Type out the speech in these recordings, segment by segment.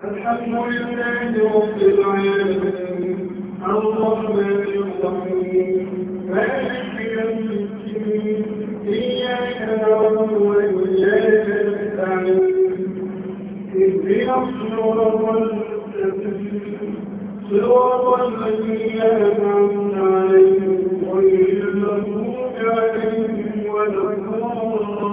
الحمد لله رب العالمين الرحمن الرحيم مالك يوم الدين إياك نعبد وإياك نستعين اهدنا الصراط المستقيم صراط الذين أنعمت عليهم غير المغضوب عليهم ولا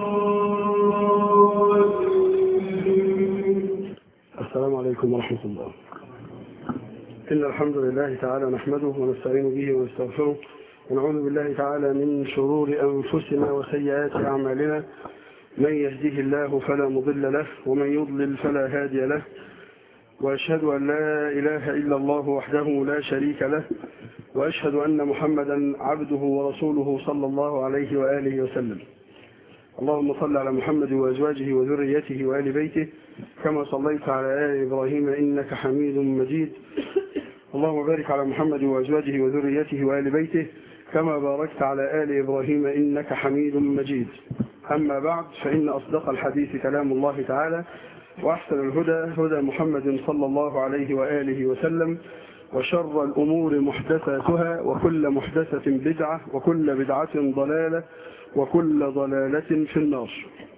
الضالين السلام عليكم ورحمة الله إن الحمد لله تعالى نحمده ونستعين به ونستغفره ونعوذ بالله تعالى من شرور أنفسنا وسيئات أعمالنا من يهده الله فلا مضل له ومن يضلل فلا هادي له وأشهد أن لا إله إلا الله وحده لا شريك له وأشهد أن محمدا عبده ورسوله صلى الله عليه وآله وسلم اللهم صل على محمد وأزواجه وذريته وآل بيته كما صليت على آل إبراهيم إنك حميد مجيد اللهم بارك على محمد وأزواجه وذريته وآل بيته كما باركت على آل إبراهيم إنك حميد مجيد أما بعد فإن أصدق الحديث كلام الله تعالى وأحسن الهدى هدى محمد صلى الله عليه وآله وسلم وشر الأمور محدثاتها وكل محدثة بدعة وكل بدعة ضلالة وكل ضلالة في النار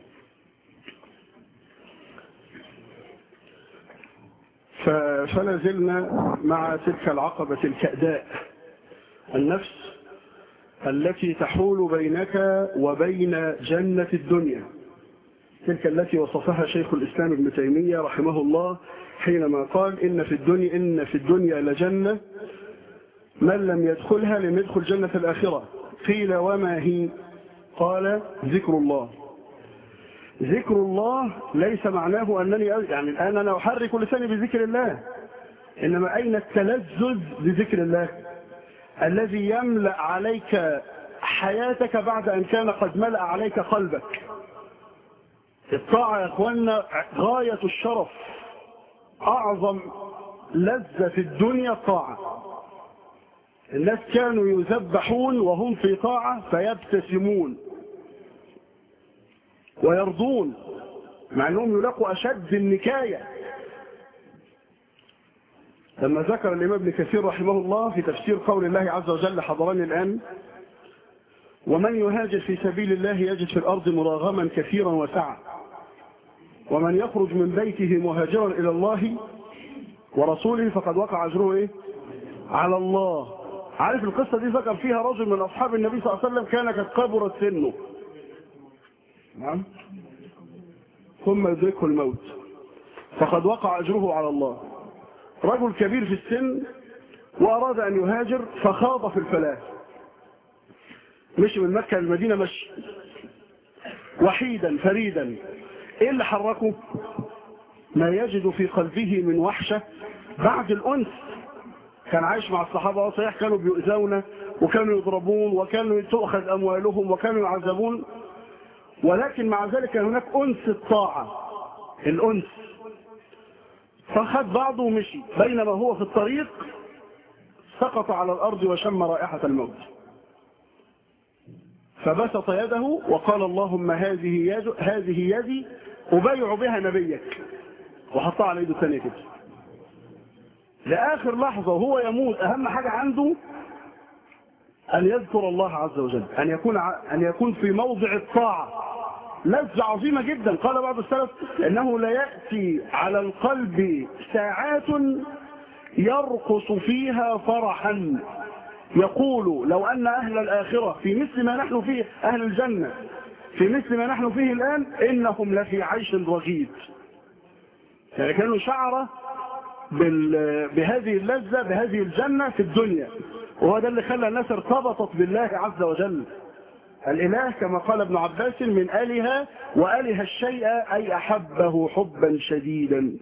فلا زلنا مع تلك العقبة الكأداء النفس التي تحول بينك وبين جنة الدنيا تلك التي وصفها شيخ الإسلام ابن تيمية رحمه الله حينما قال إن في الدنيا إن في الدنيا لجنة من لم يدخلها لم يدخل جنة الآخرة قيل وما هي قال ذكر الله ذكر الله ليس معناه أنني يعني الآن أنا أحرك لساني بذكر الله إنما أين التلذذ بذكر الله الذي يملأ عليك حياتك بعد أن كان قد ملأ عليك قلبك الطاعة يا أخوانا غاية الشرف أعظم لذة في الدنيا الطاعة الناس كانوا يذبحون وهم في طاعة فيبتسمون ويرضون مع أنهم يلاقوا أشد النكاية لما ذكر الإمام ابن كثير رحمه الله في تفسير قول الله عز وجل حضرني الآن ومن يهاجر في سبيل الله يجد في الأرض مراغما كثيرا وسعا ومن يخرج من بيته مهاجرا إلى الله ورسوله فقد وقع أجره إيه؟ على الله عارف القصة دي ذكر فيها رجل من أصحاب النبي صلى الله عليه وسلم كان قد كبرت سنه نعم ثم يدركه الموت فقد وقع أجره على الله رجل كبير في السن وأراد أن يهاجر فخاض في الفلاح مشي من مكة للمدينة مشي وحيدا فريدا ايه اللي حركه ما يجد في قلبه من وحشة بعد الأنس كان عايش مع الصحابة صحيح كانوا بيؤذون وكانوا يضربون وكانوا تؤخذ أموالهم وكانوا يعذبون ولكن مع ذلك كان هناك أنس الطاعة الأنس فخد بعضه ومشي بينما هو في الطريق سقط على الأرض وشم رائحة الموت فبسط يده وقال اللهم هذه يد هذه يدي أبايع بها نبيك وحطها على يده الثانية كده لآخر لحظة وهو يموت أهم حاجة عنده أن يذكر الله عز وجل أن يكون أن يكون في موضع الطاعة لذة عظيمة جدا قال بعض السلف إنه لا يأتي على القلب ساعات يرقص فيها فرحا يقول لو أن أهل الآخرة في مثل ما نحن فيه أهل الجنة في مثل ما نحن فيه الآن إنهم لفي عيش رغيد يعني كانوا شعر بهذه اللذة بهذه الجنة في الدنيا وهو ده اللي خلى الناس ارتبطت بالله عز وجل الإله كما قال ابن عباس من آلهة وآله الشيء أي أحبه حبا شديدا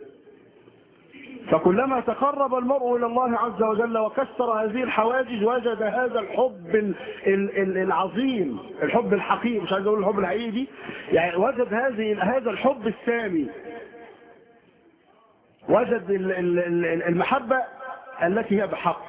فكلما تقرب المرء إلى الله عز وجل وكسر هذه الحواجز وجد هذا الحب العظيم الحب الحقيقي مش عايز أقول الحب الحقيقي دي يعني وجد هذه هذا الحب السامي وجد المحبة التي هي بحق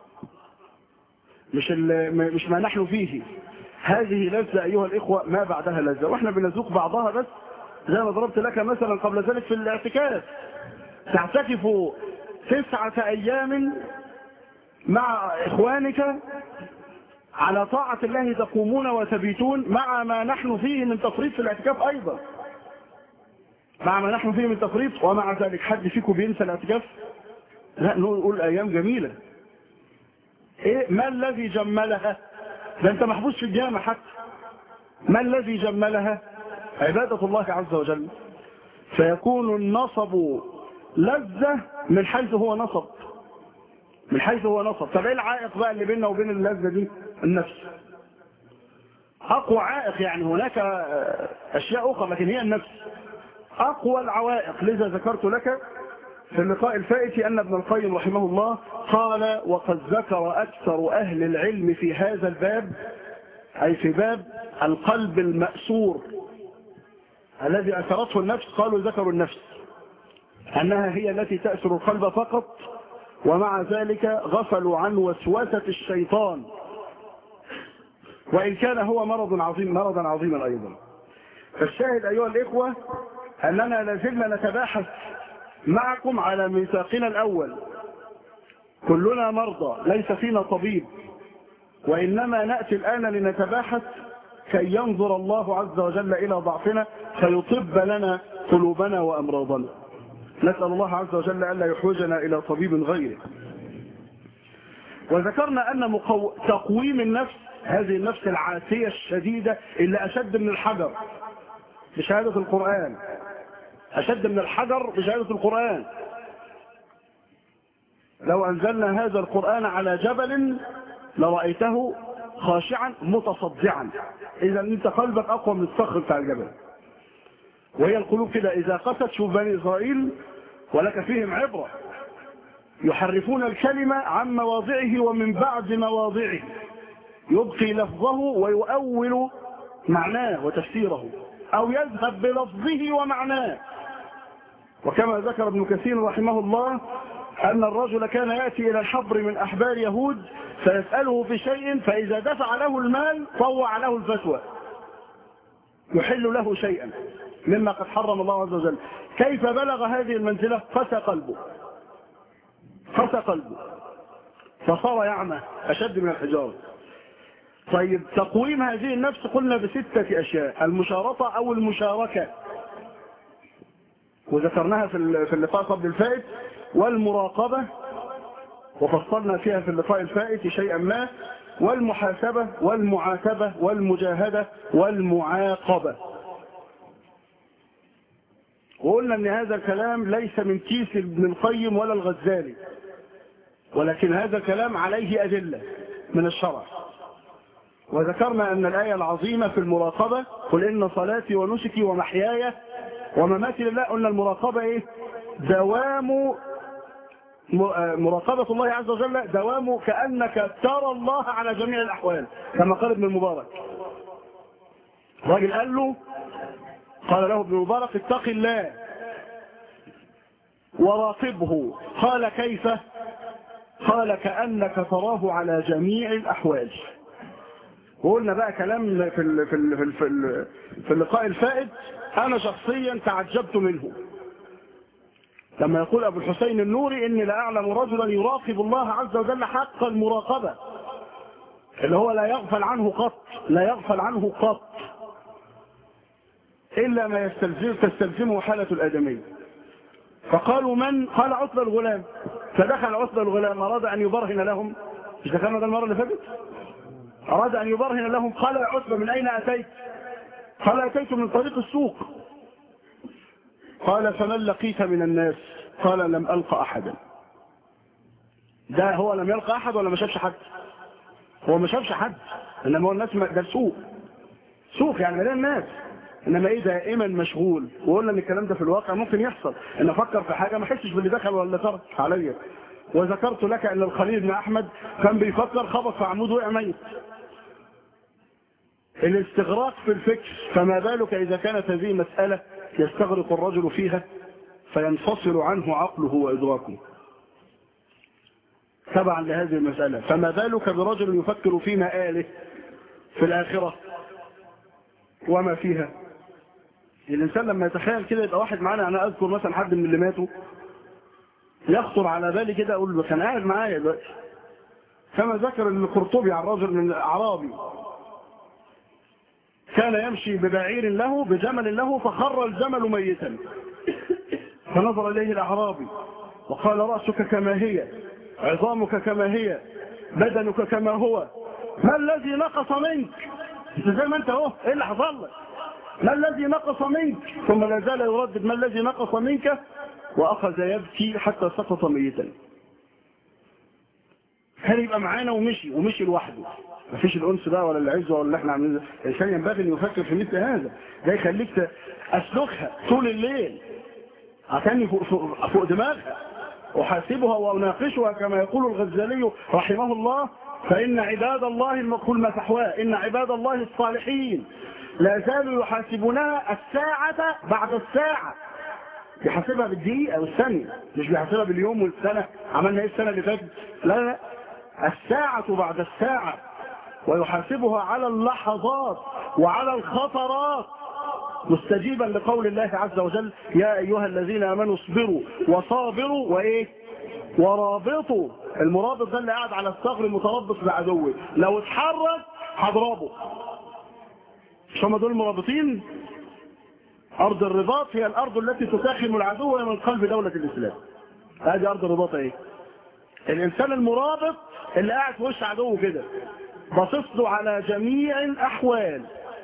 مش مش ما نحن فيه هذه لذة أيها الإخوة ما بعدها لذة وإحنا بنذوق بعضها بس زي ما ضربت لك مثلا قبل ذلك في الاعتكاف تعتكف تسعة أيام مع إخوانك على طاعة الله تقومون وتبيتون مع ما نحن فيه من تفريط في الاعتكاف أيضا مع ما نحن فيه من تفريط ومع ذلك حد فيكم بينسى الاعتكاف لا نقول أيام جميلة إيه ما الذي جملها ده أنت محبوس في الجامع حتى ما الذي جملها عبادة الله عز وجل فيكون النصب لذة من حيث هو نصب من حيث هو نصب طب ايه العائق بقى اللي بيننا وبين اللذة دي النفس اقوى عائق يعني هناك اشياء اخرى لكن هي النفس اقوى العوائق لذا ذكرت لك في اللقاء الفائت ان ابن القيم رحمه الله قال وقد ذكر اكثر اهل العلم في هذا الباب اي في باب القلب المأسور الذي اثرته النفس قالوا ذكروا النفس انها هي التي تأسر القلب فقط ومع ذلك غفلوا عن وسوسة الشيطان وإن كان هو مرض عظيم مرضا عظيما أيضا فالشاهد أيها الإخوة أننا لازلنا نتباحث معكم على ميثاقنا الأول كلنا مرضى ليس فينا طبيب وإنما نأتي الآن لنتباحث كي ينظر الله عز وجل إلى ضعفنا فيطب لنا قلوبنا وأمراضنا نسأل الله عز وجل ألا يحوجنا إلى طبيب غيره وذكرنا أن مقو... تقويم النفس هذه النفس العاتية الشديدة اللي أشد من الحجر بشهادة القرآن أشد من الحجر بشهادة القرآن لو أنزلنا هذا القرآن على جبل لرأيته خاشعا متصدعا إذا أنت قلبك أقوى من الصخر بتاع الجبل وهي القلوب كده إذا قست شوف بني إسرائيل ولك فيهم عبرة يحرفون الكلمة عن مواضعه ومن بعد مواضعه يبقي لفظه ويؤول معناه وتفسيره أو يذهب بلفظه ومعناه وكما ذكر ابن كثير رحمه الله أن الرجل كان يأتي إلى الحبر من أحبار يهود فيسأله في شيء فإذا دفع له المال طوع له الفتوى يحل له شيئا مما قد حرم الله عز وجل كيف بلغ هذه المنزلة قسى قلبه قسى قلبه فصار يعمى أشد من الحجارة طيب تقويم هذه النفس قلنا بستة أشياء المشارطة أو المشاركة وذكرناها في في اللقاء قبل الفائت والمراقبة وفصلنا فيها في اللقاء الفائت شيئا ما والمحاسبة والمعاتبة والمجاهدة والمعاقبة وقلنا ان هذا الكلام ليس من كيس ابن القيم ولا الغزالي ولكن هذا الكلام عليه أدلة من الشرع وذكرنا أن الآية العظيمة في المراقبة قل إن صلاتي ونسكي ومحياي ومماتي لله قلنا المراقبة إيه دوام مراقبة الله عز وجل دوام كأنك ترى الله على جميع الأحوال كما قال ابن المبارك الراجل قال له قال له ابن المبارك اتق الله وراقبه قال كيف قال كأنك تراه على جميع الأحوال وقلنا بقى كلام في ال في ال في ال في, ال في اللقاء الفائت أنا شخصيا تعجبت منه لما يقول أبو الحسين النوري إني لأعلم رجلا يراقب الله عز وجل حق المراقبة اللي هو لا يغفل عنه قط لا يغفل عنه قط إلا ما يستلزم تستلزمه حالة الآدمية فقالوا من قال عطل الغلام فدخل عطل الغلام أراد أن يبرهن لهم مش دخلنا ده المرة اللي فاتت أراد أن يبرهن لهم قال يا عتبة من أين أتيت قال أتيت من طريق السوق قال فمن لقيت من الناس قال لم ألقى أحدا ده هو لم يلقى أحد ولا ما شافش حد هو ما شافش حد إنما هو الناس ده سوق سوق يعني مليان الناس انما ايه دائما مشغول وقلنا ان الكلام ده في الواقع ممكن يحصل ان افكر في حاجه ما احسش باللي دخل ولا ترك عليا وذكرت لك ان الخليل بن احمد كان بيفكر خبط في عمود وقع ميت الاستغراق في الفكر فما بالك اذا كانت هذه مساله يستغرق الرجل فيها فينفصل عنه عقله وادراكه تبعا لهذه المساله فما بالك برجل يفكر في مآله في الاخره وما فيها الإنسان لما يتخيل كده يبقى واحد معانا أنا أذكر مثلا حد من اللي ماتوا يخطر على بالي كده اقول له كان قاعد معايا دلوقتي كما ذكر ابن قرطبي عن رجل من الاعرابي كان يمشي ببعير له بجمل له فخر الجمل ميتا فنظر اليه الاعرابي وقال راسك كما هي عظامك كما هي بدنك كما هو ما الذي نقص منك انت زي ما انت اهو ايه اللي حصل لك ما الذي نقص منك ثم لا زال يردد ما الذي نقص منك واخذ يبكي حتى سقط ميتا كان يبقى معانا ومشي ومشي لوحده مفيش الانس ده ولا العزه ولا اللي احنا عاملين ده الانسان ينبغي ان يفكر في مثل هذا ده يخليك اسلكها طول الليل عشان فوق, فوق, فوق دماغها احاسبها واناقشها كما يقول الغزالي رحمه الله فان عباد الله المقول مسحواه ان عباد الله الصالحين لا زالوا يحاسبونها الساعة بعد الساعة بيحاسبها بالدقيقة والثانية مش بيحاسبها باليوم والسنة عملنا ايه السنة اللي فاتت لا لا الساعة بعد الساعة ويحاسبها على اللحظات وعلى الخطرات مستجيبا لقول الله عز وجل يا أيها الذين آمنوا اصبروا وصابروا وإيه ورابطوا المرابط ده اللي قاعد على الثغر متربص بعدوه لو اتحرك هضربه مش هم دول المرابطين أرض الرباط هي الأرض التي تساخن العدو من قلب دولة الإسلام هذه أرض الرباط ايه الإنسان المرابط اللي قاعد في وش عدوه كده باصص له على جميع الأحوال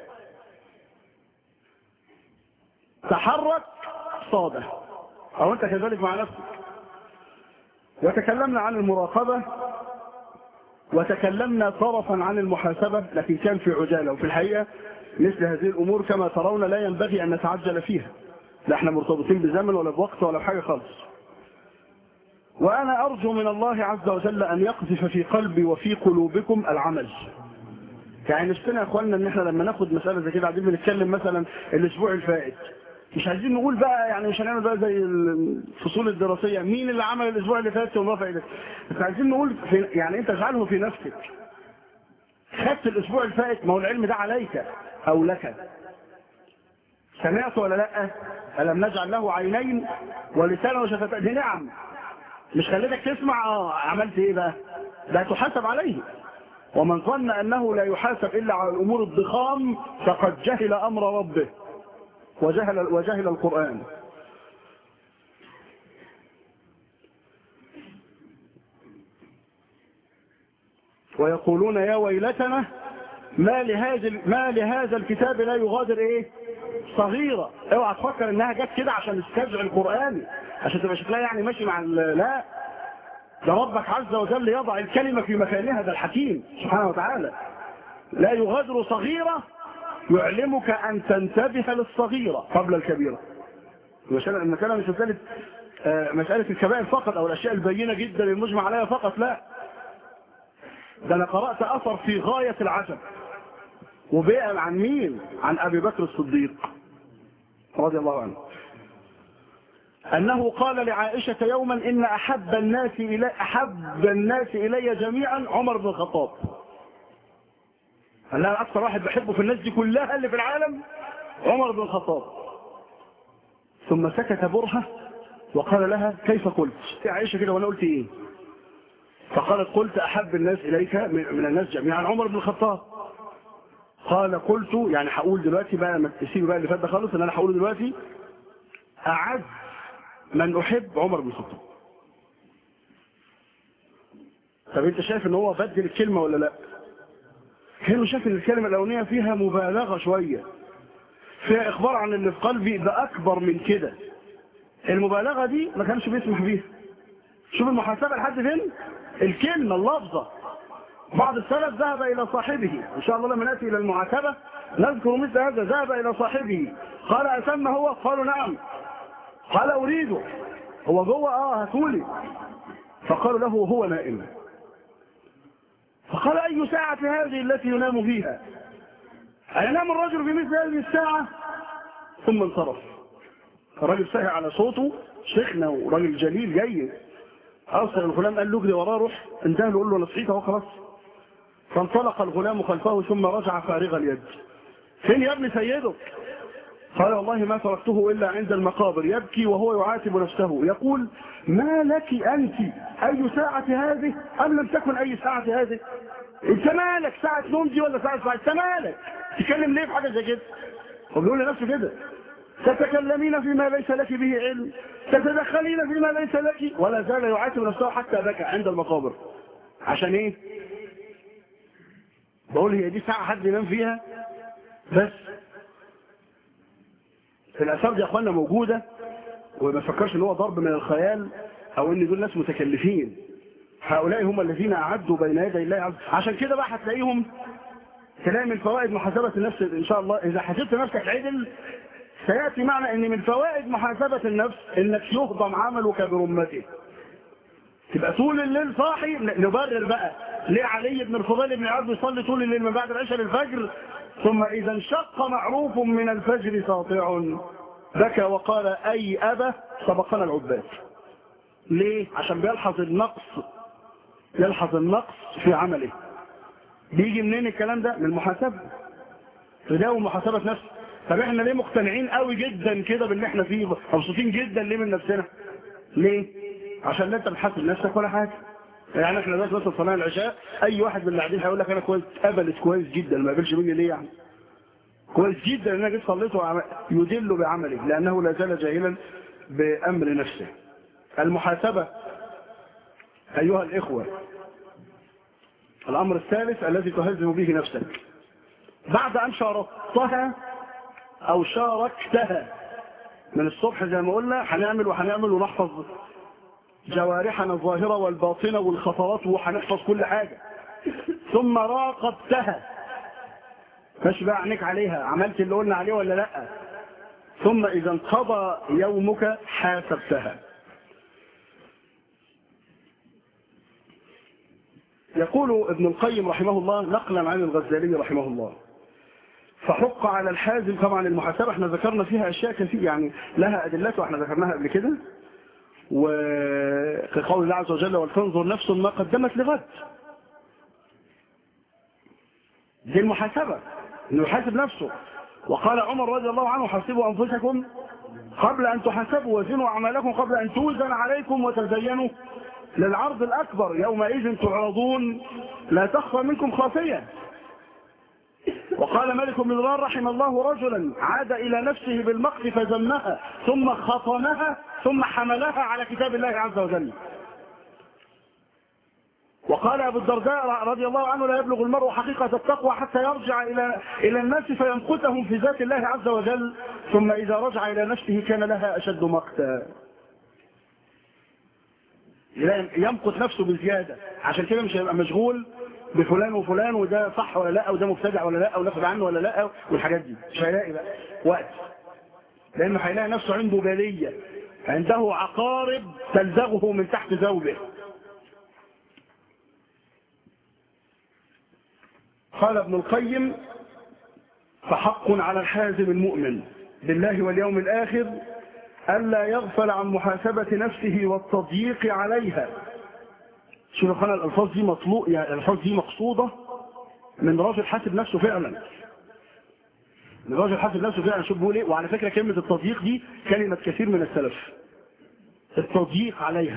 تحرك صاده أو أنت كذلك مع نفسك وتكلمنا عن المراقبة وتكلمنا طرفا عن المحاسبة لكن كان في عجالة وفي الحقيقة مثل هذه الأمور كما ترون لا ينبغي أن نتعجل فيها لا احنا مرتبطين بزمن ولا بوقت ولا بحاجة خالص وأنا أرجو من الله عز وجل أن يقذف في قلبي وفي قلوبكم العمل يعني نفسنا يا اخواننا ان احنا لما ناخد مسألة زي كده قاعدين بنتكلم مثلا الاسبوع الفائت مش عايزين نقول بقى يعني مش هنعمل بقى زي الفصول الدراسية مين اللي عمل الاسبوع اللي فات ورفع ايدك بس عايزين نقول في يعني انت اجعله في نفسك خدت الاسبوع الفائت ما هو العلم ده عليك او لك سمعت ولا لا ألم نجعل له عينين ولسانا وشفتين دي نعم مش خليتك تسمع اه عملت ايه بقى لا تحاسب عليه ومن ظن أنه لا يحاسب إلا على الأمور الضخام فقد جهل أمر ربه وجهل, وجهل القرآن ويقولون يا ويلتنا ما لهذا ما لهذا الكتاب لا يغادر ايه صغيرة اوعى تفكر انها جت كده عشان استرجع القرآن عشان تبقى شكلها يعني ماشي مع لا ده ربك عز وجل يضع الكلمة في مكانها ده الحكيم سبحانه وتعالى لا يغادر صغيرة يعلمك أن تنتبه للصغيرة قبل الكبيرة المسألة مش مسألة مسألة الكبائر فقط أو الأشياء البينة جدا المجمع عليها فقط لا ده أنا قرأت أثر في غاية العجب وبيئا عن مين عن أبي بكر الصديق رضي الله عنه أنه قال لعائشة يوما إن أحب الناس إلي أحب الناس إلي جميعا عمر بن الخطاب قال لها أكثر واحد بحبه في الناس دي كلها اللي في العالم عمر بن الخطاب ثم سكت برهة وقال لها كيف قلت يا عائشة كده وأنا قلت إيه فقالت قلت أحب الناس إليك من الناس جميعا عمر بن الخطاب قال قلت يعني هقول دلوقتي بقى ما تسيبي بقى اللي فات ده خالص ان انا هقوله دلوقتي اعز من أحب عمر بن الخطاب طب انت شايف ان هو بدل الكلمة ولا لا هنا شايف ان الكلمة الاولانية فيها مبالغة شوية فيها اخبار عن اللي في قلبي ده اكبر من كده المبالغة دي ما كانش بيسمح بيها شوف المحاسبة لحد فين الكلمة اللفظة بعض السلف ذهب الى صاحبه ان شاء الله لما نأتي الى المعاتبة نذكر مثل هذا ذهب الى صاحبه قال اسمى هو قالوا نعم قال أريده هو جوه اه هاتولي فقالوا له هو نائم فقال أي ساعة هذه التي ينام فيها أينام الرجل في مثل هذه الساعة ثم انصرف الراجل سهى على صوته شيخنا وراجل جليل جاي أرسل الغلام قال له اجري وراه روح انتهى له قول له انا صحيت اهو خلاص فانطلق الغلام خلفه ثم رجع فارغ اليد فين يا ابن سيدك قال والله ما تركته إلا عند المقابر يبكي وهو يعاتب نفسه يقول ما لك أنت أي ساعة هذه أم لم تكن أي ساعة هذه انت مالك ساعة نوم دي ولا ساعة ساعة انت مالك تتكلم ليه في حاجة زي كده هو بيقول لنفسه كده تتكلمين فيما ليس لك به علم تتدخلين فيما ليس لك ولا زال يعاتب نفسه حتى بكى عند المقابر عشان ايه بقول هي دي ساعة حد ينام فيها بس في الآثار دي يا أخوانا موجودة وما تفكرش ان هو ضرب من الخيال أو إن دول ناس متكلفين هؤلاء هم الذين أعدوا بين يدي الله عز عشان كده بقى هتلاقيهم تلاقي من فوائد محاسبة النفس إن شاء الله إذا حسبت نفسك عدل سيأتي معنى أن من فوائد محاسبة النفس إنك يهضم عملك برمته تبقى طول الليل صاحي نبرر بقى ليه علي بن الفضيل بن عبد يصلي طول الليل من بعد العشاء للفجر ثم إذا انشق معروف من الفجر ساطع بكى وقال أي أبا سبقنا العباد ليه؟ عشان بيلحظ النقص يلحظ النقص في عمله بيجي منين الكلام ده؟ من المحاسبة تداوم محاسبة نفس طب احنا ليه مقتنعين قوي جدا كده باللي احنا فيه مبسوطين جدا ليه من نفسنا ليه؟ عشان لا انت بتحاسب نفسك ولا حاجه يعني احنا دلوقتي مثلا صلاه العشاء اي واحد من اللي قاعدين هيقول لك انا كويس قبلت كويس جدا ما قبلش مني ليه يعني كويس جدا ان انا جيت صليت وعم... يدل بعمله لانه لا زال جاهلا بامر نفسه المحاسبه ايها الاخوه الامر الثالث الذي تهزم به نفسك بعد ان شاركتها او شاركتها من الصبح زي ما قلنا هنعمل وهنعمل ونحفظ جوارحنا الظاهرة والباطنة والخطرات وهنحفظ كل حاجة ثم راقبتها مش بقى عينيك عليها عملت اللي قلنا عليه ولا لا ثم إذا انقضى يومك حاسبتها يقول ابن القيم رحمه الله نقلا عن الغزالي رحمه الله فحق على الحازم طبعا المحاسبة احنا ذكرنا فيها أشياء كثير يعني لها أدلتها احنا ذكرناها قبل كده وكقول الله عز وجل ولتنظر نفس ما قدمت لغد دي المحاسبة انه يحاسب نفسه وقال عمر رضي الله عنه حاسبوا أنفسكم قبل أن تحاسبوا وزنوا أعمالكم قبل أن توزن عليكم وتزينوا للعرض الأكبر يومئذ تعرضون لا تخفى منكم خافية وقال ملك بن دينار رحم الله رجلا عاد إلى نفسه بالمقت فزمها ثم خطنها ثم حملها على كتاب الله عز وجل وقال أبو الدرداء رضي الله عنه لا يبلغ المرء حقيقة التقوى حتى يرجع إلى إلى الناس فيمقتهم في ذات الله عز وجل ثم إذا رجع إلى نفسه كان لها أشد مقتا يمقت نفسه بزيادة عشان كده مش هيبقى مشغول بفلان وفلان وده صح ولا لا وده مبتدع ولا لا وناخد عنه ولا لا والحاجات دي مش هيلاقي بقى وقت لانه هيلاقي نفسه عنده باليه عنده عقارب تلزغه من تحت ثوبه قال ابن القيم فحق على الحازم المؤمن بالله واليوم الآخر ألا يغفل عن محاسبة نفسه والتضييق عليها شوف يا اخوانا الالفاظ دي مطلوق يعني الالفاظ دي مقصوده من راجل حاسب نفسه فعلا من راجل حاسب نفسه فعلا شوف بيقول ايه وعلى فكره كلمه التضييق دي كلمه كثير من السلف التضييق عليها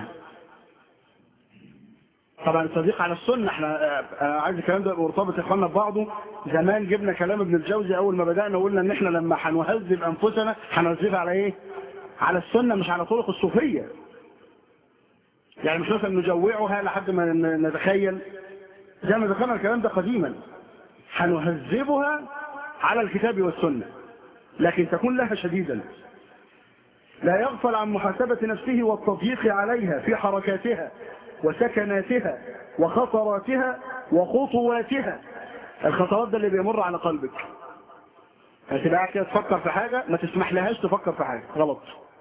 طبعا التضييق على السنه احنا انا عايز الكلام ده مرتبط يا اخوانا ببعضه زمان جبنا كلام ابن الجوزي اول ما بدانا وقلنا ان احنا لما هنهذب انفسنا هنهذبها على ايه؟ على السنه مش على طرق الصوفيه يعني مش مثلا نجوعها لحد ما نتخيل زي ما ذكرنا الكلام ده قديما هنهذبها على الكتاب والسنة لكن تكون لها شديدا لا يغفل عن محاسبة نفسه والتضييق عليها في حركاتها وسكناتها وخطراتها وخطواتها الخطوات ده اللي بيمر على قلبك هتبقى كده تفكر في حاجة ما تسمح لهاش تفكر في حاجة غلط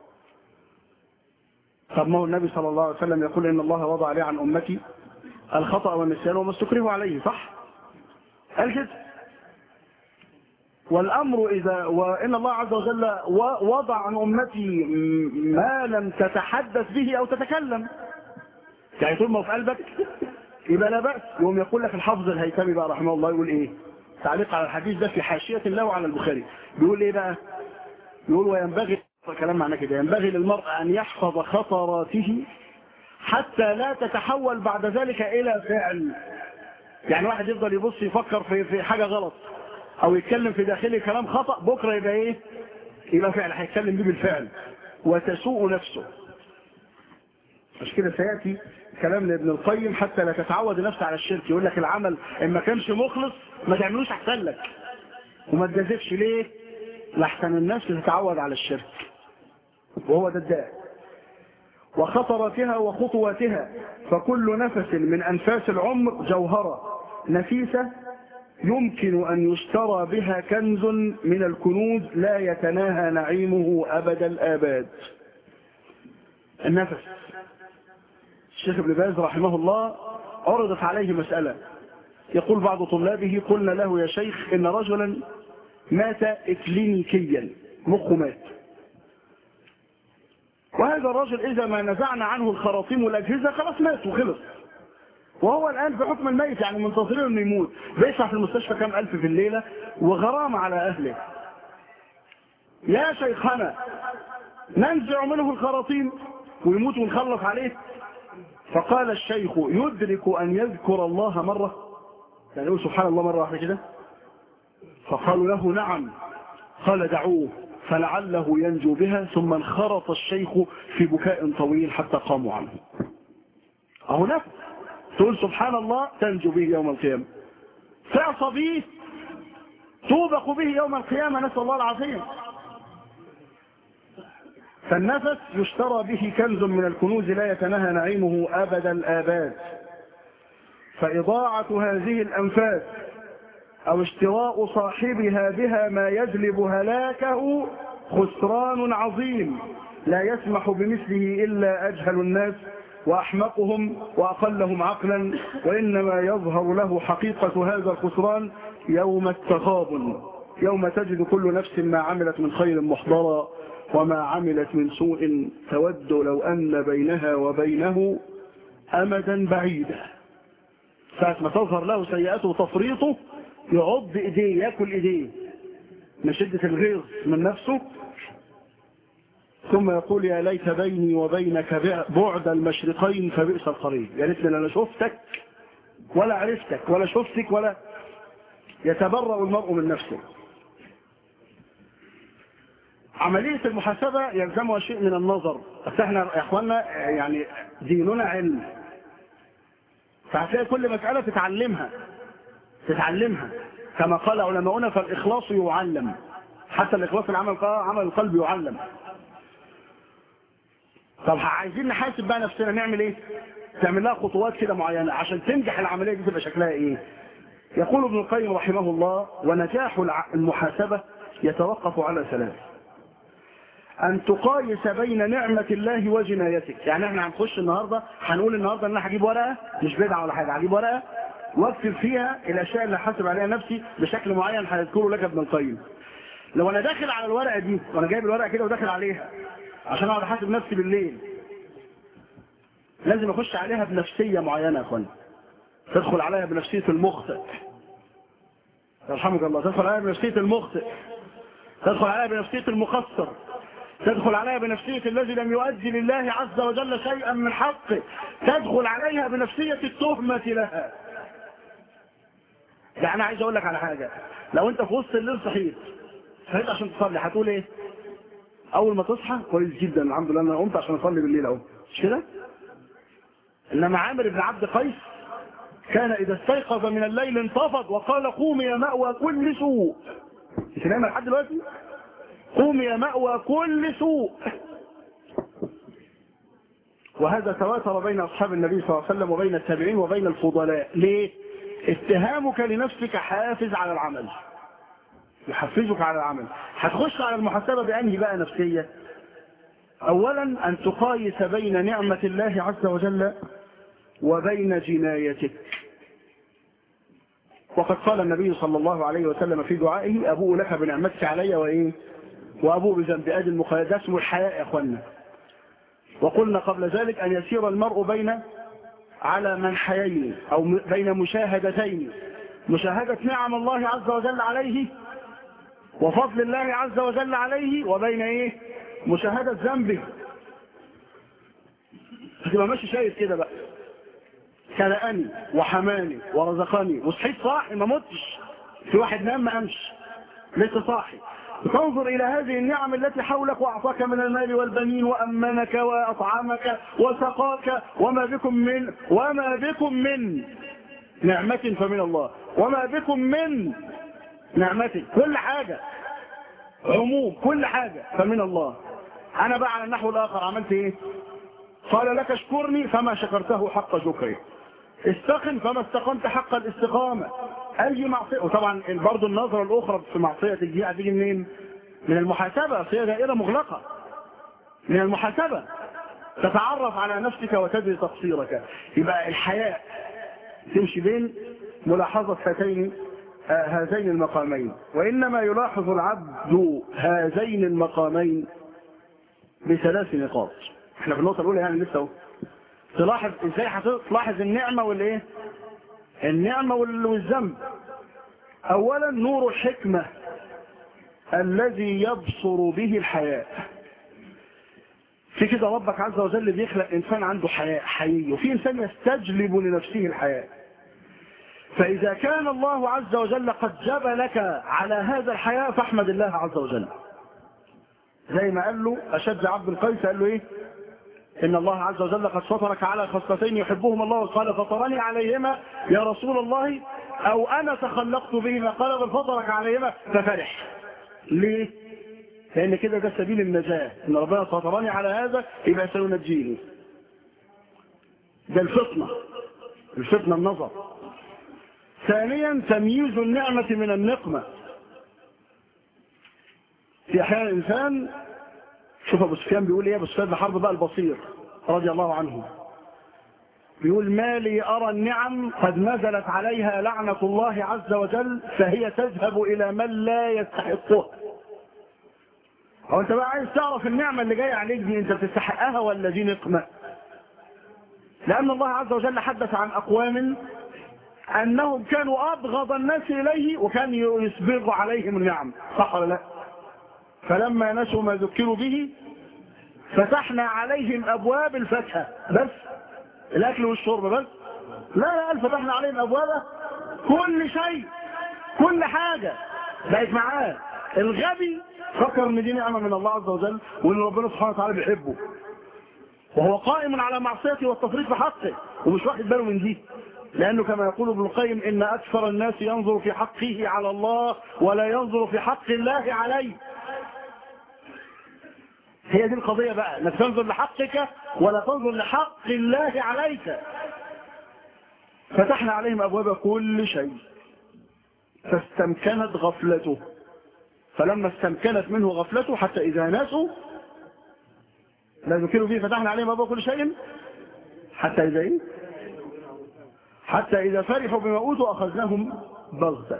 طب ما هو النبي صلى الله عليه وسلم يقول إن الله وضع لي عن أمتي الخطأ والنسيان وما استكرهوا عليه صح قال كده والأمر إذا وإن الله عز وجل وضع عن أمتي ما لم تتحدث به أو تتكلم يعني طول ما في قلبك يبقى لا بأس يوم يقول لك الحافظ الهيثمي بقى رحمه الله يقول إيه تعليق على الحديث ده في حاشية الله وعلى البخاري بيقول إيه بقى يقول وينبغي كلام معناه كده ينبغي للمرء أن يحفظ خطراته حتى لا تتحول بعد ذلك إلى فعل يعني واحد يفضل يبص يفكر في في حاجة غلط أو يتكلم في داخله كلام خطأ بكرة يبقى إيه يبقى فعل هيتكلم بيه بالفعل وتسوء نفسه مش كده سيأتي كلام لابن القيم حتى لا تتعود نفسه على الشرك يقول لك العمل إن ما كانش مخلص ما تعملوش أحسن لك وما تجازفش ليه لحسن الناس تتعود على الشرك وهو ده الداء وخطرتها وخطواتها فكل نفس من أنفاس العمر جوهرة نفيسة يمكن أن يشترى بها كنز من الكنوز لا يتناهى نعيمه أبد الآباد النفس الشيخ ابن باز رحمه الله عرضت عليه مسألة يقول بعض طلابه قلنا له يا شيخ إن رجلا مات إكلينيكيا مخه مات وهذا الرجل إذا ما نزعنا عنه الخراطيم والأجهزة خلاص مات وخلص وهو الآن في حكم الميت يعني منتظرين انه يموت بيدفع في المستشفى كام ألف في الليلة وغرامة على أهله يا شيخنا ننزع منه الخراطيم ويموت ونخلص عليه فقال الشيخ يدرك أن يذكر الله مرة يعني يقول سبحان الله مرة واحدة كده فقالوا له نعم قال دعوه فلعله ينجو بها ثم انخرط الشيخ في بكاء طويل حتى قاموا عنه اهو نفس تقول سبحان الله تنجو به يوم القيامة تعصى به توبق به يوم القيامة نسأل الله العظيم فالنفس يشترى به كنز من الكنوز لا يتنهى نعيمه أبد الآباد فإضاعة هذه الأنفاس أو اشتراء صاحبها بها ما يجلب هلاكه خسران عظيم لا يسمح بمثله إلا أجهل الناس وأحمقهم وأقلهم عقلا وإنما يظهر له حقيقة هذا الخسران يوم التغابن يوم تجد كل نفس ما عملت من خير محضرا وما عملت من سوء تود لو أن بينها وبينه أمدا بعيدا ساعة ما تظهر له سيئاته وتفريطه يعض ايديه ياكل ايديه من شدة الغيظ من نفسه ثم يقول يا ليت بيني وبينك بعد المشرقين فبئس القرين يا ريتني لا شفتك ولا عرفتك ولا شفتك ولا يتبرأ المرء من نفسه عملية المحاسبة يلزمها شيء من النظر بس احنا يا اخوانا يعني ديننا علم فهتلاقي كل مسألة تتعلمها تتعلمها كما قال علماؤنا فالإخلاص يعلم حتى الإخلاص العمل عمل القلب يعلم طب عايزين نحاسب بقى نفسنا نعمل ايه تعمل لها خطوات كده معينة عشان تنجح العملية دي تبقى شكلها ايه يقول ابن القيم رحمه الله ونجاح المحاسبة يتوقف على ثلاث أن تقايس بين نعمة الله وجنايتك يعني احنا هنخش النهاردة هنقول النهاردة ان انا هجيب ورقة مش بدعة ولا حاجة هجيب ورقة واكتب فيها الاشياء اللي حاسب عليها نفسي بشكل معين هيذكره لك ابن القيم لو انا داخل على الورقه دي وانا جايب الورقه كده وداخل عليها عشان اقعد احاسب نفسي بالليل لازم اخش عليها بنفسيه معينه يا اخوانا تدخل عليها بنفسيه المخطئ يرحمك الله تدخل عليها بنفسيه المخطئ تدخل عليها بنفسيه المقصر تدخل عليها بنفسية الذي لم يؤدي لله عز وجل شيئا من حقه تدخل عليها بنفسية التهمة لها يعني انا عايز اقول لك على حاجة لو انت في وسط الليل صحيت صحيت عشان تصلي هتقول ايه اول ما تصحى كويس جدا الحمد لله انا قمت عشان اصلي بالليل اهو مش كده انما عامر بن عبد قيس كان اذا استيقظ من الليل انتفض وقال قوم يا مأوى كل سوء مش نايم لحد دلوقتي قوم يا مأوى كل سوء وهذا تواتر بين اصحاب النبي صلى الله عليه وسلم وبين التابعين وبين الفضلاء ليه اتهامك لنفسك حافز على العمل يحفزك على العمل هتخش على المحاسبة بأنهي بقى نفسية أولا أن تقايس بين نعمة الله عز وجل وبين جنايتك وقد قال النبي صلى الله عليه وسلم في دعائه أبوء لك بنعمتك علي وإيه وأبوء بذنب أدي المقايد ده اسمه الحياء يا أخوانا وقلنا قبل ذلك أن يسير المرء بين على منحيين أو بين مشاهدتين مشاهدة نعم الله عز وجل عليه وفضل الله عز وجل عليه وبين ايه مشاهدة ذنبه هتبقى ماشي شايف كده بقى خلقني وحماني ورزقني وصحيت صاحي ما متش في واحد نام ما قامش لسه صاحي تنظر إلى هذه النعم التي حولك وأعطاك من المال والبنين وأمنك وأطعمك وسقاك وما بكم من وما بكم من نعمة فمن الله وما بكم من نعمة كل حاجة عموم كل حاجة فمن الله أنا بقى على النحو الآخر عملت إيه قال لك اشكرني فما شكرته حق شكري استقم فما استقمت حق الاستقامة أي معصية وطبعا برضه النظرة الأخرى في معصية الجيئة تيجي منين؟ من المحاسبة هي دائرة مغلقة من المحاسبة تتعرف على نفسك وتدري تقصيرك يبقى الحياء تمشي بين ملاحظة هاتين آه هذين المقامين وإنما يلاحظ العبد هذين المقامين بثلاث نقاط احنا في النقطة الأولى يعني لسه اهو تلاحظ ازاي هتلاحظ النعمة والايه النعمة والذنب اولا نور الحكمة الذي يبصر به الحياء في كده ربك عز وجل بيخلق انسان عنده حياء حي وفي انسان يستجلب لنفسه الحياء فاذا كان الله عز وجل قد جبلك على هذا الحياء فاحمد الله عز وجل زي ما قال له اشد عبد القيس قال له ايه إن الله عز وجل قد فطرك على خصلتين يحبهما الله قال فطرني عليهما يا رسول الله أو أنا تخلقت بهما قال بل فطرك عليهما ففرح ليه؟ لأن كده ده سبيل النجاة إن ربنا فطرني على هذا يبقى سينجيني ده الفطنة الفطنة النظر ثانيا تمييز النعمة من النقمة في أحيان الإنسان شوف ابو سفيان بيقول ايه ابو سفيان بحرب بقى البصير رضي الله عنه بيقول ما لي ارى النعم قد نزلت عليها لعنة الله عز وجل فهي تذهب الى من لا يستحقها هو انت بقى عايز تعرف النعمة اللي جاية عليك دي انت بتستحقها ولا دي نقمة لان الله عز وجل حدث عن اقوام انهم كانوا ابغض الناس اليه وكان يسبغ عليهم النعم صح ولا لا فلما نسوا ما ذكروا به فتحنا عليهم ابواب الفاكهه بس الاكل والشرب بس لا لا قال فتحنا عليهم ابواب كل شيء كل حاجه بقت معاه الغبي فكر ان دي نعمه من الله عز وجل وان ربنا سبحانه وتعالى بيحبه وهو قائم على معصيته والتفريط في حقه ومش واخد باله من دي لأنه كما يقول ابن القيم إن أكثر الناس ينظر في حقه على الله ولا ينظر في حق الله عليه هي دي القضية بقى انك تنظر لحقك ولا تنظر لحق الله عليك فتحنا عليهم أبواب كل شيء فاستمكنت غفلته فلما استمكنت منه غفلته حتى إذا ناسوا لا ذكروا فيه فتحنا عليهم أبواب كل شيء حتى إذا إيه؟ حتى إذا فرحوا بما أوتوا أخذناهم بغتة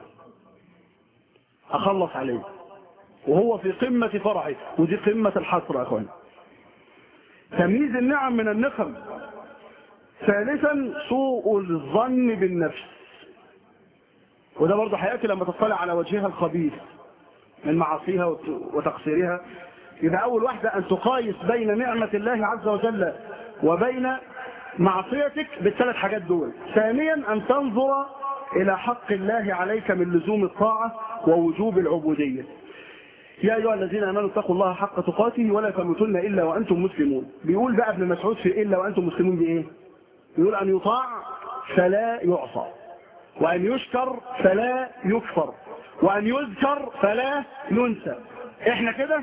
أخلص عليه وهو في قمة فرحه ودي قمة الحسرة يا أخوان تمييز النعم من النقم ثالثا سوء الظن بالنفس وده برضه حياتي لما تطلع على وجهها الخبيث من معاصيها وتقصيرها يبقى أول واحدة أن تقايس بين نعمة الله عز وجل وبين معصيتك بالثلاث حاجات دول ثانيا أن تنظر إلى حق الله عليك من لزوم الطاعة ووجوب العبودية يا أيها الذين آمنوا اتقوا الله حق تقاته ولا تموتن إلا وأنتم مسلمون بيقول بقى ابن مسعود في إلا وأنتم مسلمون بإيه يقول أن يطاع فلا يعصى وأن يشكر فلا يكفر وأن يذكر فلا ينسى إحنا كده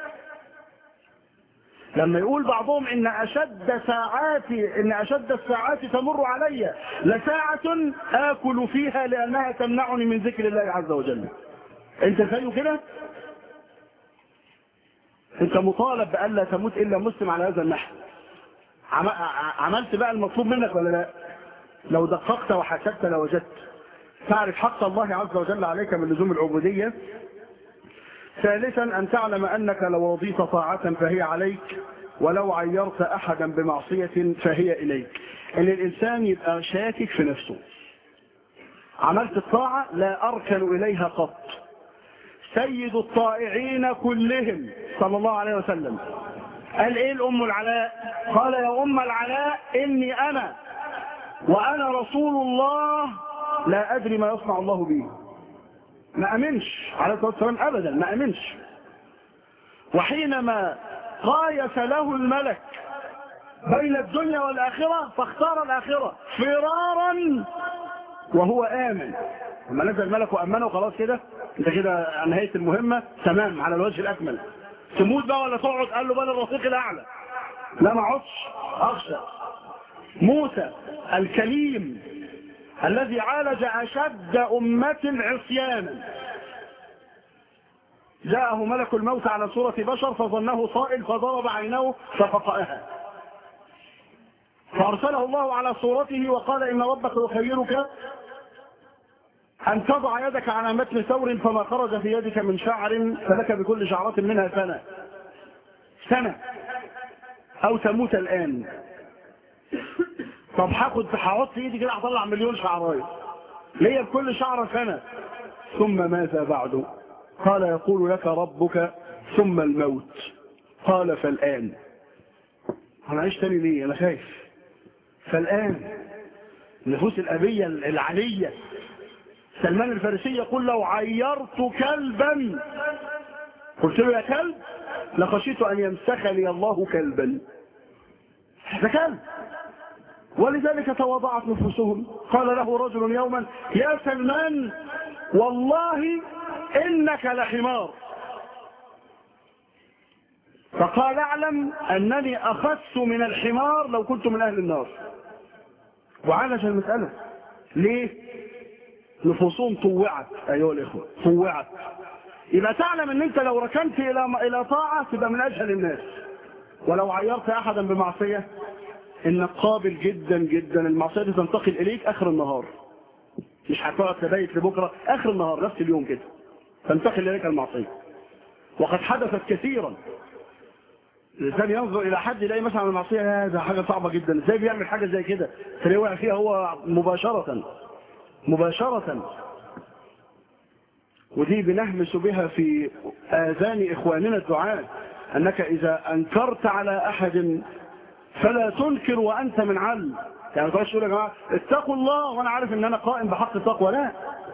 لما يقول بعضهم ان اشد ساعات ان اشد الساعات تمر علي لساعة اكل فيها لانها تمنعني من ذكر الله عز وجل انت زيه كده انت مطالب بألا تموت الا مسلم على هذا النحو عملت بقى المطلوب منك ولا لا لو دققت وحسبت لوجدت تعرف حق الله عز وجل عليك من لزوم العبودية ثالثا أن تعلم أنك لو رضيت طاعة فهي عليك ولو عيرت أحدا بمعصية فهي إليك أن الإنسان يبقى شاكك في نفسه عملت الطاعة لا أركن إليها قط سيد الطائعين كلهم صلى الله عليه وسلم قال ايه الام العلاء قال يا ام العلاء اني انا وانا رسول الله لا ادري ما يصنع الله بي ما امنش عليه الصلاه والسلام ابدا ما امنش وحينما قايس له الملك بين الدنيا والاخره فاختار الاخره فرارا وهو امن لما نزل الملك وامنه وخلاص كده انت كده على نهايه المهمه تمام على الوجه الاكمل تموت بقى ولا تقعد قال له بل الرفيق الاعلى لا ما اقعدش اخشى موسى الكليم الذي عالج اشد امه عصيانا جاءه ملك الموت على صورة بشر فظنه صائل فضرب عينه ففقأها فأرسله الله على صورته وقال إن ربك يخيرك أن تضع يدك على متن ثور فما خرج في يدك من شعر فلك بكل شعرة منها سنة سنة أو تموت الآن طب هاخد هحط في ايدي كده هطلع مليون شعرايه ليا بكل شعره سنه ثم ماذا بعد قال يقول لك ربك ثم الموت قال فالان انا عايش تاني ليه انا خايف فالان النفوس الابيه العليه سلمان الفارسي يقول لو عيرت كلبا قلت له يا كلب لخشيت ان يمسخني الله كلبا ده كلب ولذلك تواضعت نفوسهم قال له رجل يوما يا سلمان والله انك لحمار فقال اعلم انني اخس من الحمار لو كنت من اهل النار وعالج المساله ليه نفوسهم طوعت ايها الاخوه طوعت يبقى تعلم ان انت لو ركنت الى الى طاعه تبقى من اجهل الناس ولو عيرت احدا بمعصيه انك قابل جدا جدا المعصيه دي تنتقل اليك اخر النهار مش هتقعد تبيت لبكره اخر النهار نفس اليوم كده تنتقل اليك المعصيه وقد حدثت كثيرا الانسان ينظر الى حد يلاقي مثلا المعصيه هذا حاجه صعبه جدا ازاي بيعمل حاجه زي كده تلاقيه وقع فيها هو مباشره مباشره ودي بنهمس بها في اذان اخواننا الدعاة انك اذا انكرت على احد فلا تنكر وانت من علم يعني تقولش تقول يا جماعه اتقوا الله وانا عارف ان انا قائم بحق التقوى لا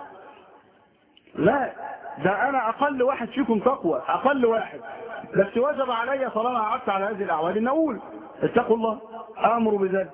لا ده انا اقل واحد فيكم تقوى اقل واحد بس وجب علي طالما قعدت على هذه الاعوال ان اقول اتقوا الله امر بذلك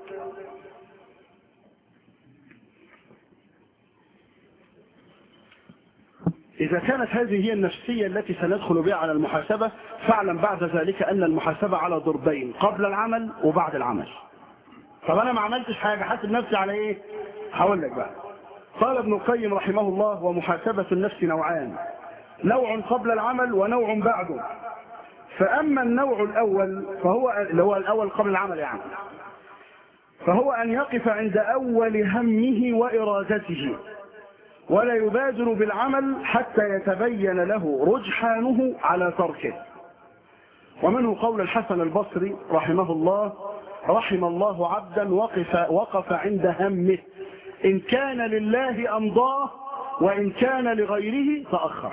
إذا كانت هذه هي النفسية التي سندخل بها على المحاسبة فاعلم بعد ذلك أن المحاسبة على ضربين قبل العمل وبعد العمل طب أنا ما عملتش حاجة حاسب نفسي على إيه هقول لك بقى قال ابن القيم رحمه الله ومحاسبة النفس نوعان نوع قبل العمل ونوع بعده فأما النوع الأول فهو اللي هو الأول قبل العمل يعني فهو أن يقف عند أول همه وإرادته ولا يبادر بالعمل حتى يتبين له رجحانه على تركه ومنه قول الحسن البصري رحمه الله رحم الله عبدا وقف, وقف عند همه إن كان لله أمضاه وإن كان لغيره تأخر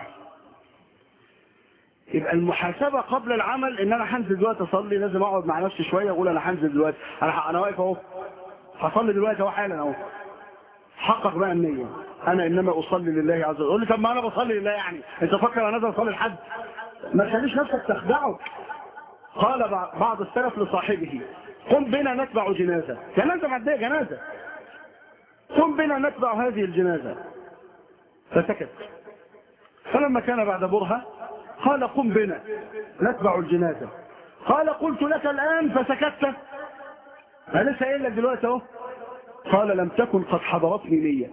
يبقى المحاسبة قبل العمل ان انا هنزل دلوقتي اصلي لازم اقعد مع نفسي شوية اقول انا هنزل دلوقتي انا انا واقف اهو هصلي دلوقتي اهو حالا اهو حقق بقى النية انا انما اصلي لله عز وجل قول لي طب ما انا بصلي لله يعني انت فاكر انا نازل اصلي لحد ما تخليش نفسك تخدعك قال بعض السلف لصاحبه قم بنا نتبع جنازة جنازة معدية جنازة قم بنا نتبع هذه الجنازة فسكت فلما كان بعد برهة قال قم بنا نتبع الجنازة قال قلت لك الآن فسكت أنا لسه قايل لك دلوقتي اهو قال لم تكن قد حضرتني نية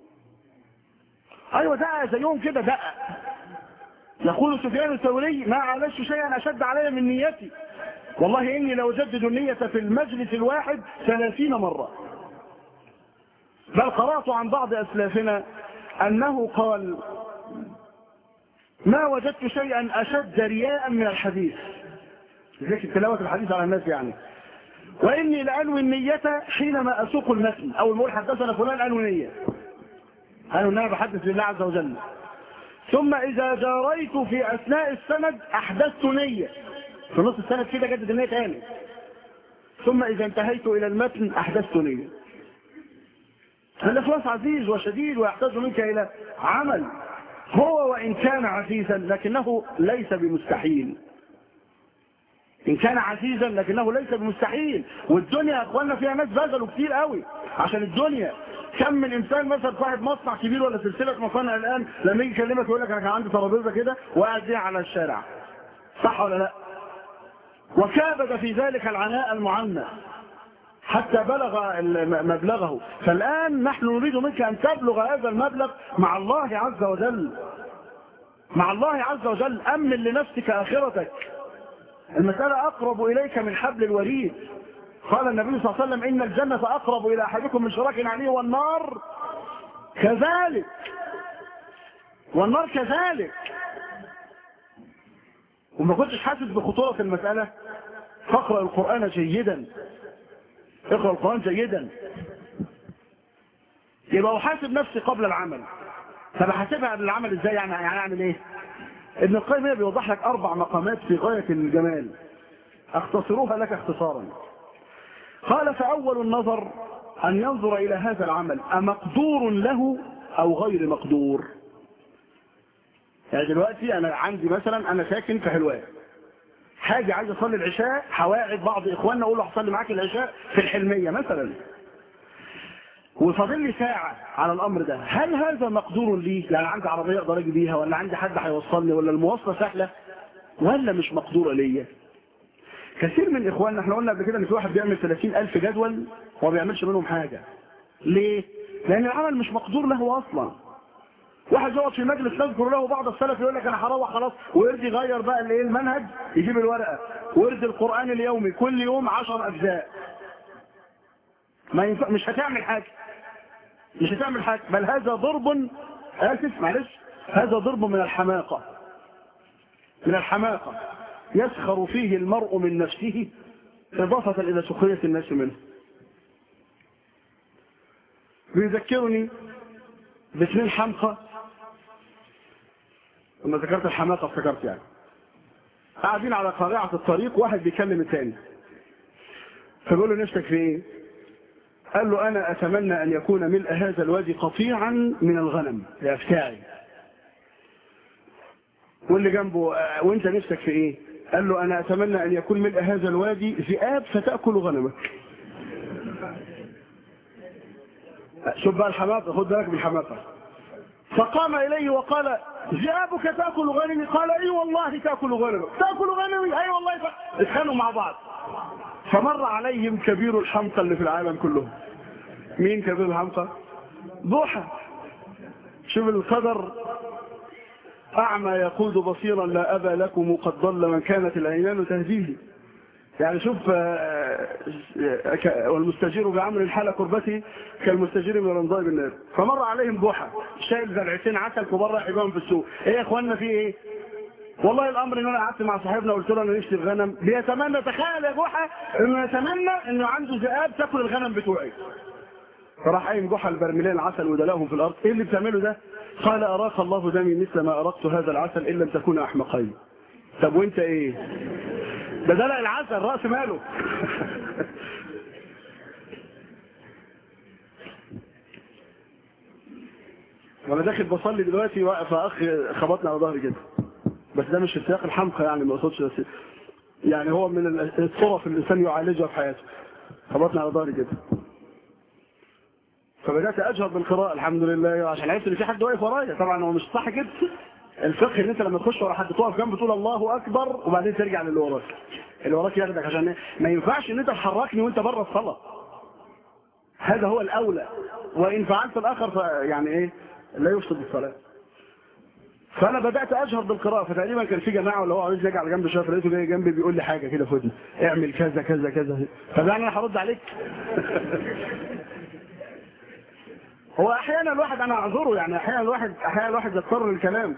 أيوة دقة زيهم كده دقة يقول سفيان الثوري ما عالجت شيئا أشد علي من نيتي والله إني لأجدد النية في المجلس الواحد ثلاثين مرة بل قرأت عن بعض أسلافنا أنه قال ما وجدت شيئا أشد رياء من الحديث ذلك تلاوة الحديث على الناس يعني وإني لأنوي النية حينما أسوق المتن أو المول حدثنا فلان أنوي نية قالوا إن أنا بحدث لله عز وجل ثم إذا جاريت في أثناء السند أحدثت نية في نص السند كده جدد النية تاني ثم إذا انتهيت إلى المتن أحدثت نية الإخلاص عزيز وشديد ويحتاج منك إلى عمل هو وإن كان عزيزا لكنه ليس بمستحيل إن كان عزيزا لكنه ليس بمستحيل والدنيا يا أخوانا فيها ناس بذلوا كتير قوي عشان الدنيا كم من إنسان مثلا صاحب مصنع كبير ولا سلسلة مصانع الآن لما يجي يكلمك يقول لك أنا كان عندي ترابيزة كده وقاعد بيها على الشارع صح ولا لا؟ وكابد في ذلك العناء المعنى حتى بلغ مبلغه فالآن نحن نريد منك أن تبلغ هذا المبلغ مع الله عز وجل مع الله عز وجل أمن لنفسك آخرتك المسألة أقرب إليك من حبل الوريد قال النبي صلى الله عليه وسلم إن الجنة أقرب إلى أحدكم من شراك عليه والنار كذلك والنار كذلك وما كنتش حاسس بخطورة المسألة فاقرأ القرآن جيدا اقرأ القرآن جيدا يبقى أحاسب نفسي قبل العمل طب احاسبها قبل العمل ازاي يعني يعني اعمل ايه ابن القيم هنا بيوضح لك اربع مقامات في غاية الجمال اختصروها لك اختصارا قال فاول النظر ان ينظر الى هذا العمل امقدور له او غير مقدور يعني دلوقتي انا عندي مثلا انا ساكن في حلوان حاجة عايز اصلي العشاء هواعد بعض اخواننا اقول له هصلي معاك العشاء في الحلمية مثلا وفاضل لي ساعة على الامر ده هل هذا مقدور لي يعني عندي عربية اقدر اجي بيها ولا عندي حد هيوصلني ولا المواصلة سهلة ولا مش مقدورة ليا كثير من اخواننا احنا قلنا قبل كده ان في واحد بيعمل 30000 جدول وما بيعملش منهم حاجة ليه لان العمل مش مقدور له اصلا واحد يقعد في مجلس نذكر له بعض السلف يقول لك انا هروح خلاص ويرضي يغير بقى الايه المنهج يجيب الورقه ويرضي القران اليومي كل يوم 10 اجزاء ما ينفع مش هتعمل حاجه مش هتعمل حاجه بل هذا ضرب اسف معلش هذا ضرب من الحماقه من الحماقه يسخر فيه المرء من نفسه اضافه الى سخريه الناس منه بيذكرني باثنين حمقى لما ذكرت الحماقة افتكرت يعني قاعدين على قارعة الطريق واحد بيكلم الثاني فبيقول له نفسك في ايه قال له انا اتمنى ان يكون ملء هذا الوادي قطيعا من الغنم يا افتاعي واللي جنبه وانت نفسك في ايه قال له انا اتمنى ان يكون ملء هذا الوادي ذئاب فتاكل غنمك شوف بقى الحماقة خد بالك من الحماقة فقام إليه وقال ذئابك تأكل غنمي قال اي والله تأكل غنمي تأكل غنمي اي والله ف... اتخانوا مع بعض فمر عليهم كبير الحمقى اللي في العالم كلهم مين كبير الحمقى ضحى شوف القدر أعمى يقود بصيرا لا أبا لكم قد ضل من كانت العينان تهديه يعني شوف والمستجير بعمل الحالة كربتي كالمستجير من رمضاء بالنار فمر عليهم ضحى شايل زرعتين عسل كبار رايح يبيعهم في السوق ايه يا اخوانا في ايه والله الامر ان انا قعدت مع صاحبنا وقلت له انا نفسي الغنم بيتمنى تخيل يا جحا انه يتمنى انه عنده ذئاب تاكل الغنم بتوعي فراح قايم جحا البرميلين العسل ودلاهم في الارض ايه اللي بتعمله ده قال اراك الله دمي مثل ما اردت هذا العسل ان لم تكون احمقين طب وانت ايه ده دلق العسل راس ماله وانا داخل بصلي دلوقتي واقف اخ خبطني على ظهري كده بس ده مش اتساق الحمقى يعني ما اقصدش بس يعني هو من الطرف اللي الانسان يعالجها في حياته خبطني على ظهري كده فبدات اجهر بالقراءه الحمد لله عشان عرفت ان في حد واقف ورايا طبعا هو مش صح كده الفقه ان انت لما تخش ورا حد تقف جنبه تقول الله اكبر وبعدين ترجع للي وراك اللي وراك ياخدك عشان ما ينفعش ان انت تحركني وانت بره الصلاه هذا هو الاولى وان فعلت الاخر ف... يعني ايه لا يفسد الصلاه فانا بدات اجهر بالقراءه فتقريبا كان في جماعه اللي هو عايز يجي على جنب شويه فلقيته جاي جنبي بيقول لي حاجه كده في ودني اعمل كذا كذا كذا طب يعني انا هرد عليك هو احيانا الواحد انا اعذره يعني احيانا الواحد احيانا الواحد يضطر للكلام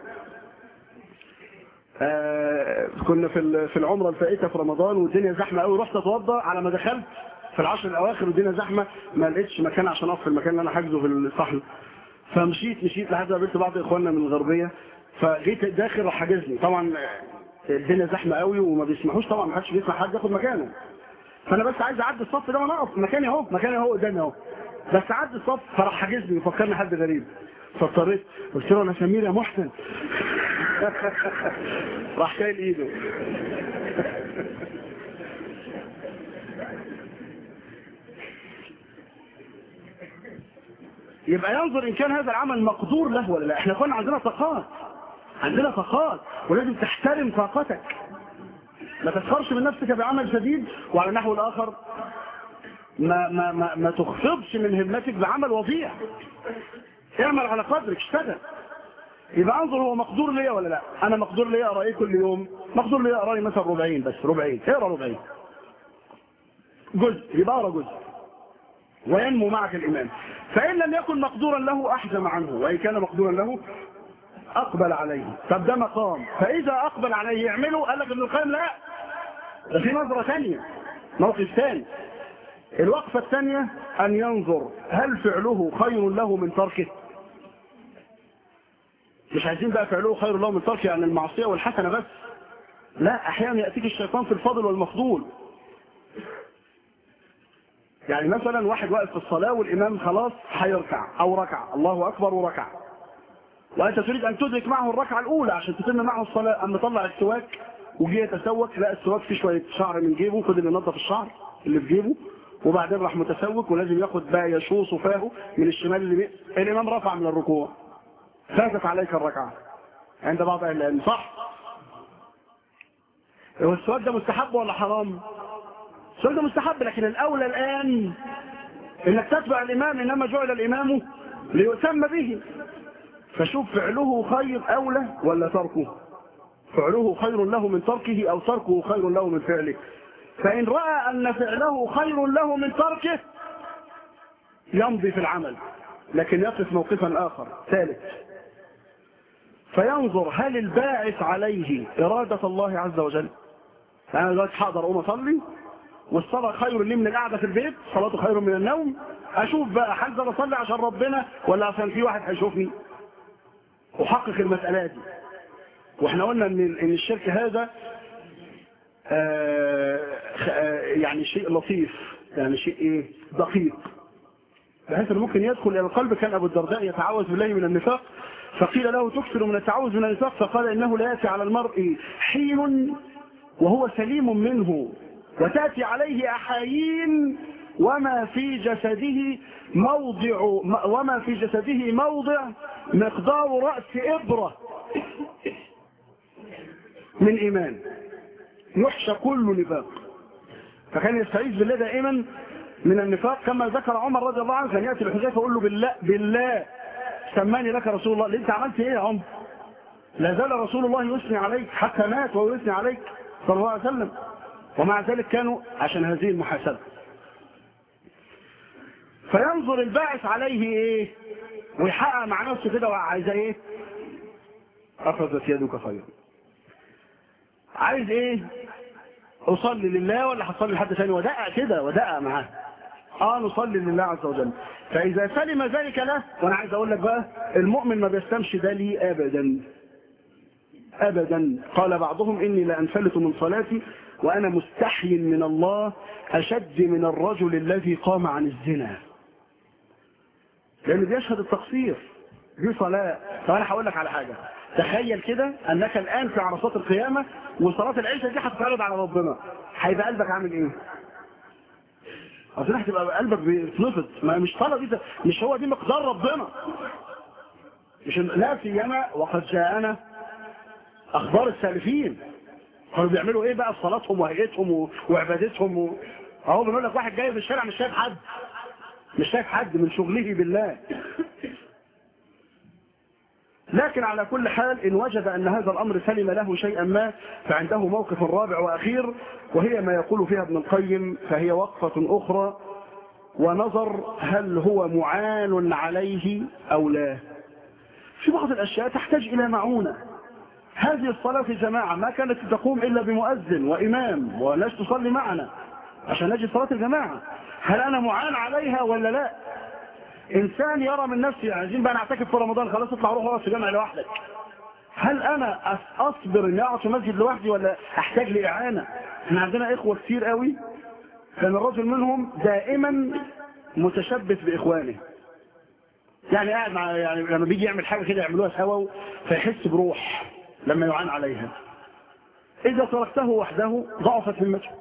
آه كنا في في العمره الفائته في رمضان والدنيا زحمه قوي رحت اتوضى على ما دخلت في العشر الاواخر والدنيا زحمه ما لقيتش مكان عشان اقف في المكان اللي انا حاجزه في الصحن فمشيت مشيت لحد ما قابلت بعض اخواننا من الغربيه فجيت داخل راح حاجزني طبعا الدنيا زحمه قوي وما بيسمحوش طبعا ما حدش بيسمح حد ياخد مكانه فانا بس عايز اعدي الصف ده وانا اقف مكاني اهو مكاني اهو قدامي اهو بس اعدي الصف فراح حاجزني وفكرني حد غريب فاضطريت قلت له انا سمير يا محسن راح شايل ايده يبقى ينظر ان كان هذا العمل مقدور له ولا لا احنا كنا عندنا طاقات عندنا طاقات ولازم تحترم طاقتك ما تسخرش من نفسك بعمل شديد وعلى النحو الاخر ما ما ما, ما تخفضش من همتك بعمل وضيع اعمل على قدرك اشتغل يبقى انظر هو مقدور ليا ولا لا انا مقدور ليا اقرا ايه كل يوم مقدور ليا اقرا لي مثلا ربعين بس ربعين اقرا ربعين جزء يبقى اقرا جزء وينمو معك الإيمان فإن لم يكن مقدورا له أحزم عنه وإن كان مقدورا له أقبل عليه طب ده مقام فإذا أقبل عليه يعمله قال لك ابن القيم لا ده في نظرة ثانية موقف ثاني الوقفة الثانية أن ينظر هل فعله خير له من تركه مش عايزين بقى فعله خير له من تركه عن المعصية والحسنة بس لا أحيانا يأتيك الشيطان في الفضل والمفضول يعني مثلا واحد واقف في الصلاة والإمام خلاص هيركع أو ركع الله أكبر وركع وأنت تريد أن تدرك معه الركعة الأولى عشان تتم معه الصلاة أما طلع السواك وجي يتسوك لا السواك فيه شوية شعر من جيبه فضل ينظف الشعر اللي في جيبه وبعدين راح متسوك ولازم ياخد بقى يشوص فاه من الشمال اللي بي... الإمام رفع من الركوع فاتت عليك الركعة عند بعض أهل العلم صح هو السواك ده مستحب ولا حرام؟ السؤال ده مستحب لكن الأولى الآن إنك تتبع الإمام إنما جعل الإمام ليؤتم به فشوف فعله خير أولى ولا تركه فعله خير له من تركه أو تركه خير له من فعله فإن رأى أن فعله خير له من تركه يمضي في العمل لكن يقف موقفا آخر ثالث فينظر هل الباعث عليه إرادة الله عز وجل أنا دلوقتي حاضر أقوم أصلي والصلاة خير لي من القعدة في البيت صلاته خير من النوم أشوف بقى هنزل أصلي عشان ربنا ولا عشان في واحد هيشوفني أحقق المسألة دي واحنا قلنا ان ان الشرك هذا آه يعني شيء لطيف يعني شيء ايه دقيق بحيث انه ممكن يدخل الى القلب كان ابو الدرداء يتعوذ بالله من النفاق فقيل له تكثر من التعوذ من النفاق فقال انه لا ياتي على المرء حين وهو سليم منه وتأتي عليه أحايين وما في جسده موضع وما في جسده موضع مقدار رأس إبرة من إيمان يحشى كل نفاق فكان يستعيذ بالله دائما من النفاق كما ذكر عمر رضي الله عنه كان يأتي لحذيفة يقول له بالله بالله سماني لك رسول الله انت عملت ايه يا عمر لا زال رسول الله يثني عليك حتى مات وهو يثني عليك صلى الله عليه وسلم ومع ذلك كانوا عشان هذه المحاسبة فينظر الباعث عليه ايه ويحقق مع نفسه كده وعايز ايه اخذت يدك خيرا عايز ايه اصلي لله ولا هتصلي لحد ثاني ودقق كده ودقق معاه اه نصلي لله عز وجل فاذا سلم ذلك له وانا عايز اقول لك بقى المؤمن ما بيستمشي ده لي ابدا ابدا قال بعضهم اني لانفلت من صلاتي وأنا مستحي من الله أشد من الرجل الذي قام عن الزنا لأنه بيشهد التقصير دي صلاة طب أنا هقول لك على حاجة تخيل كده أنك الآن في عرصات القيامة وصلاة العيشة دي هتتعرض على ربنا هيبقى قلبك عامل إيه؟ أصل هتبقى قلبك بيتنفض ما مش صلاة دي مش هو دي مقدار ربنا مش لا سيما وقد جاءنا أخبار السالفين كانوا بيعملوا ايه بقى في صلاتهم وهيئتهم وعبادتهم و... اهو بنقول لك واحد جاي في الشارع مش شايف حد مش شايف حد من شغله بالله لكن على كل حال إن وجد أن هذا الأمر سلم له شيئا ما فعنده موقف رابع وأخير وهي ما يقول فيها ابن القيم فهي وقفة أخرى ونظر هل هو معان عليه أو لا في بعض الأشياء تحتاج إلى معونة هذه الصلاة في جماعة ما كانت تقوم إلا بمؤذن وإمام وناس تصلي معنا عشان نجد صلاة الجماعة هل أنا معان عليها ولا لا إنسان يرى من نفسه عايزين بقى نعتكف في رمضان خلاص اطلع روح اقف في جامع لوحدك هل انا أس- اصبر اني اقعد في مسجد لوحدي ولا احتاج لاعانه احنا عندنا اخوه كتير قوي كان الرجل منهم دائما متشبث باخوانه يعني قاعد مع يعني لما بيجي يعمل حاجه كده يعملوها سوا فيحس بروح لما يعان عليها اذا تركته وحده ضعفت همته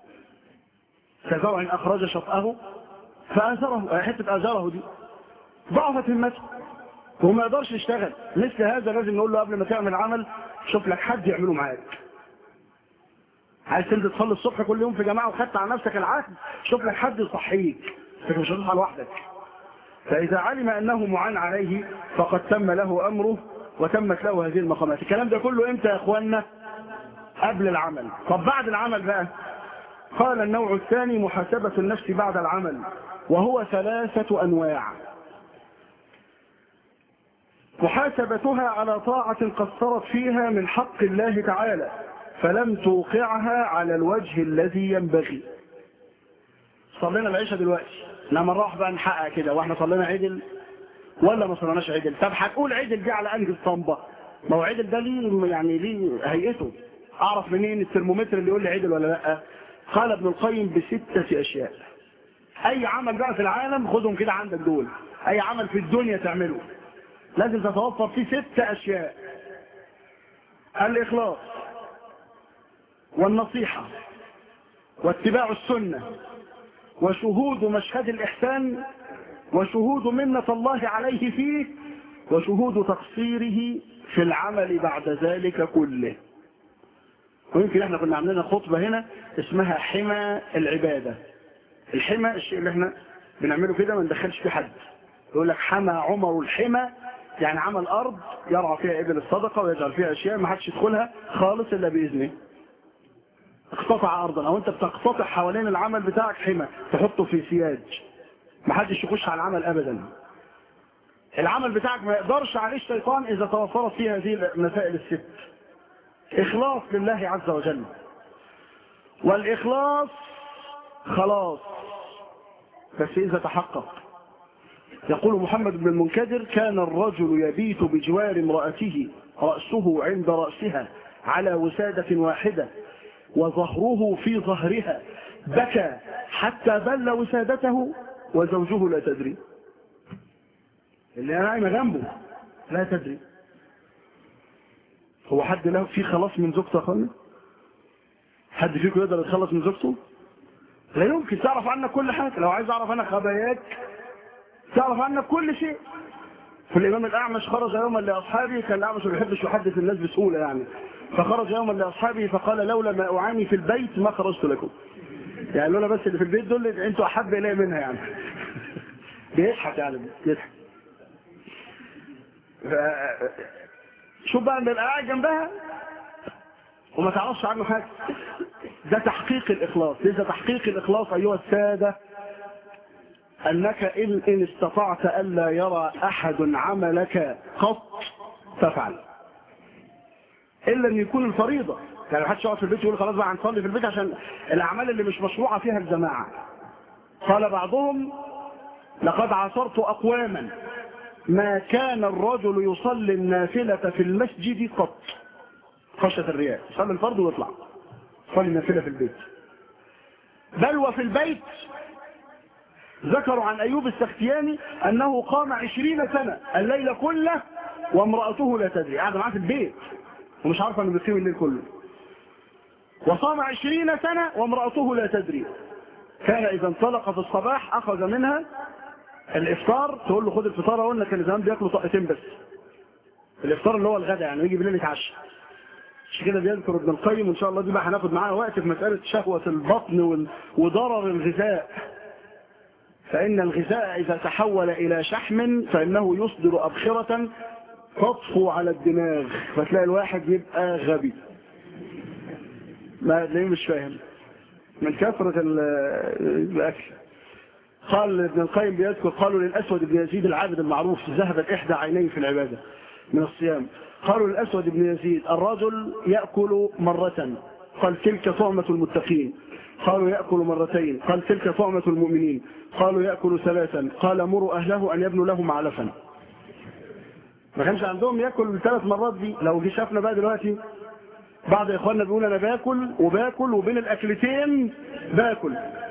كزرع اخرج شطاه فاثره حته اثره دي ضعفت همته وهو ما يقدرش يشتغل مثل هذا لازم نقول له قبل ما تعمل عمل شوف لك حد يعمله معاك عايز تنزل تصلي الصبح كل يوم في جماعه وخدت على نفسك العهد شوف لك حد يصحيك انت مش هتصحى لوحدك فاذا علم انه معان عليه فقد تم له امره وتمت له هذه المقامات الكلام ده كله امتى يا اخواننا قبل العمل طب بعد العمل بقى قال النوع الثاني محاسبة النفس بعد العمل وهو ثلاثة أنواع محاسبتها على طاعة قصرت فيها من حق الله تعالى فلم توقعها على الوجه الذي ينبغي صلينا العشاء دلوقتي لما نروح بقى نحقق كده واحنا صلينا عدل ولا ما صليناش عدل طب هتقول عدل دي على انهي اسطمبه ما هو عدل ده ليه يعني ليه هيئته اعرف منين الترمومتر اللي يقول لي عدل ولا لا قال ابن القيم بستة اشياء اي عمل بقى في العالم خدهم كده عندك دول اي عمل في الدنيا تعمله لازم تتوفر فيه ست اشياء الاخلاص والنصيحة واتباع السنة وشهود مشهد الإحسان وشهود منة الله عليه فيه وشهود تقصيره في العمل بعد ذلك كله ويمكن احنا كنا عاملين خطبة هنا اسمها حمى العبادة الحمى الشيء اللي احنا بنعمله كده ما ندخلش فيه حد يقول لك حمى عمر الحمى يعني عمل أرض يرعى فيها إبل الصدقة ويجعل فيها أشياء ما حدش يدخلها خالص إلا بإذنه اقتطع ارضا او انت بتقتطع حوالين العمل بتاعك حمى تحطه في سياج ما حدش يخش على العمل ابدا العمل بتاعك ما يقدرش عليه الشيطان اذا توفرت فيه هذه المسائل الست اخلاص لله عز وجل والاخلاص خلاص بس اذا تحقق يقول محمد بن المنكدر كان الرجل يبيت بجوار امرأته رأسه عند رأسها على وسادة واحدة وظهره في ظهرها بكى حتى بل وسادته وزوجه لا تدري اللي نايمة جنبه لا تدري هو حد له في خلاص من زوجته اخوانا حد فيكم يقدر يتخلص من زوجته لا يمكن تعرف عنك كل حاجة لو عايز اعرف انا خباياك تعرف عنك كل شيء فالإمام الأعمش خرج يوما لأصحابه كان الأعمش ما بيحبش يحدث الناس بسهولة يعني فخرج يوما لأصحابه فقال لولا ما أعاني في البيت ما خرجت لكم يعني لولا بس اللي في البيت دول انتوا أحب إلي منها يعني بيضحك يعني بيضحك ف- شوف بقى ان قاعد جنبها وما تعرفش عنه حاجة ده تحقيق الإخلاص ليس تحقيق الإخلاص أيها السادة أنك إن, إن استطعت ألا يرى أحد عملك قط فافعل إلا أن يكون الفريضة يعني محدش يقعد في البيت يقول خلاص بقى هنصلي في البيت عشان الأعمال اللي مش مشروعة فيها الجماعة قال بعضهم لقد عاصرت أقواما ما كان الرجل يصلي النافلة في المسجد قط خشية الرياء يصلي الفرض ويطلع يصلي النافلة في البيت بل وفي البيت ذكروا عن أيوب السختياني أنه قام عشرين سنة الليل كله وامرأته لا تدري قاعدة معاه في البيت ومش عارفة أنه بيقيم الليل كله وصام عشرين سنة وامرأته لا تدري كان إذا انطلق في الصباح أخذ منها الإفطار تقول له خد الفطار قلنا كان زمان بياكلوا طاقتين بس الإفطار اللي هو الغداء يعني يجي بالليل يتعشى مش كده بيذكر ابن القيم وإن شاء الله دي بقى هناخد معاها وقت في مسألة شهوة البطن وال- وضرر الغذاء فإن الغذاء إذا تحول إلى شحم فإنه يصدر أبخرة تطفو على الدماغ فتلاقي الواحد يبقى غبي ما ليه مش فاهم من كثرة ال- الأكل قال ابن القيم بيذكر قالوا للأسود بن يزيد العابد المعروف ذهبت إحدى عينيه في العبادة من الصيام قالوا للأسود بن يزيد الرجل يأكل مرة قال تلك طعمة المتقين قالوا يأكل مرتين قال تلك طعمة المؤمنين قالوا يأكل ثلاثا قال مروا أهله أن يبنوا له معلفا ما كانش عندهم ياكل ثلاث مرات دي لو جه شافنا بقى دلوقتي بعض اخواننا بيقول انا باكل وباكل وبين الاكلتين باكل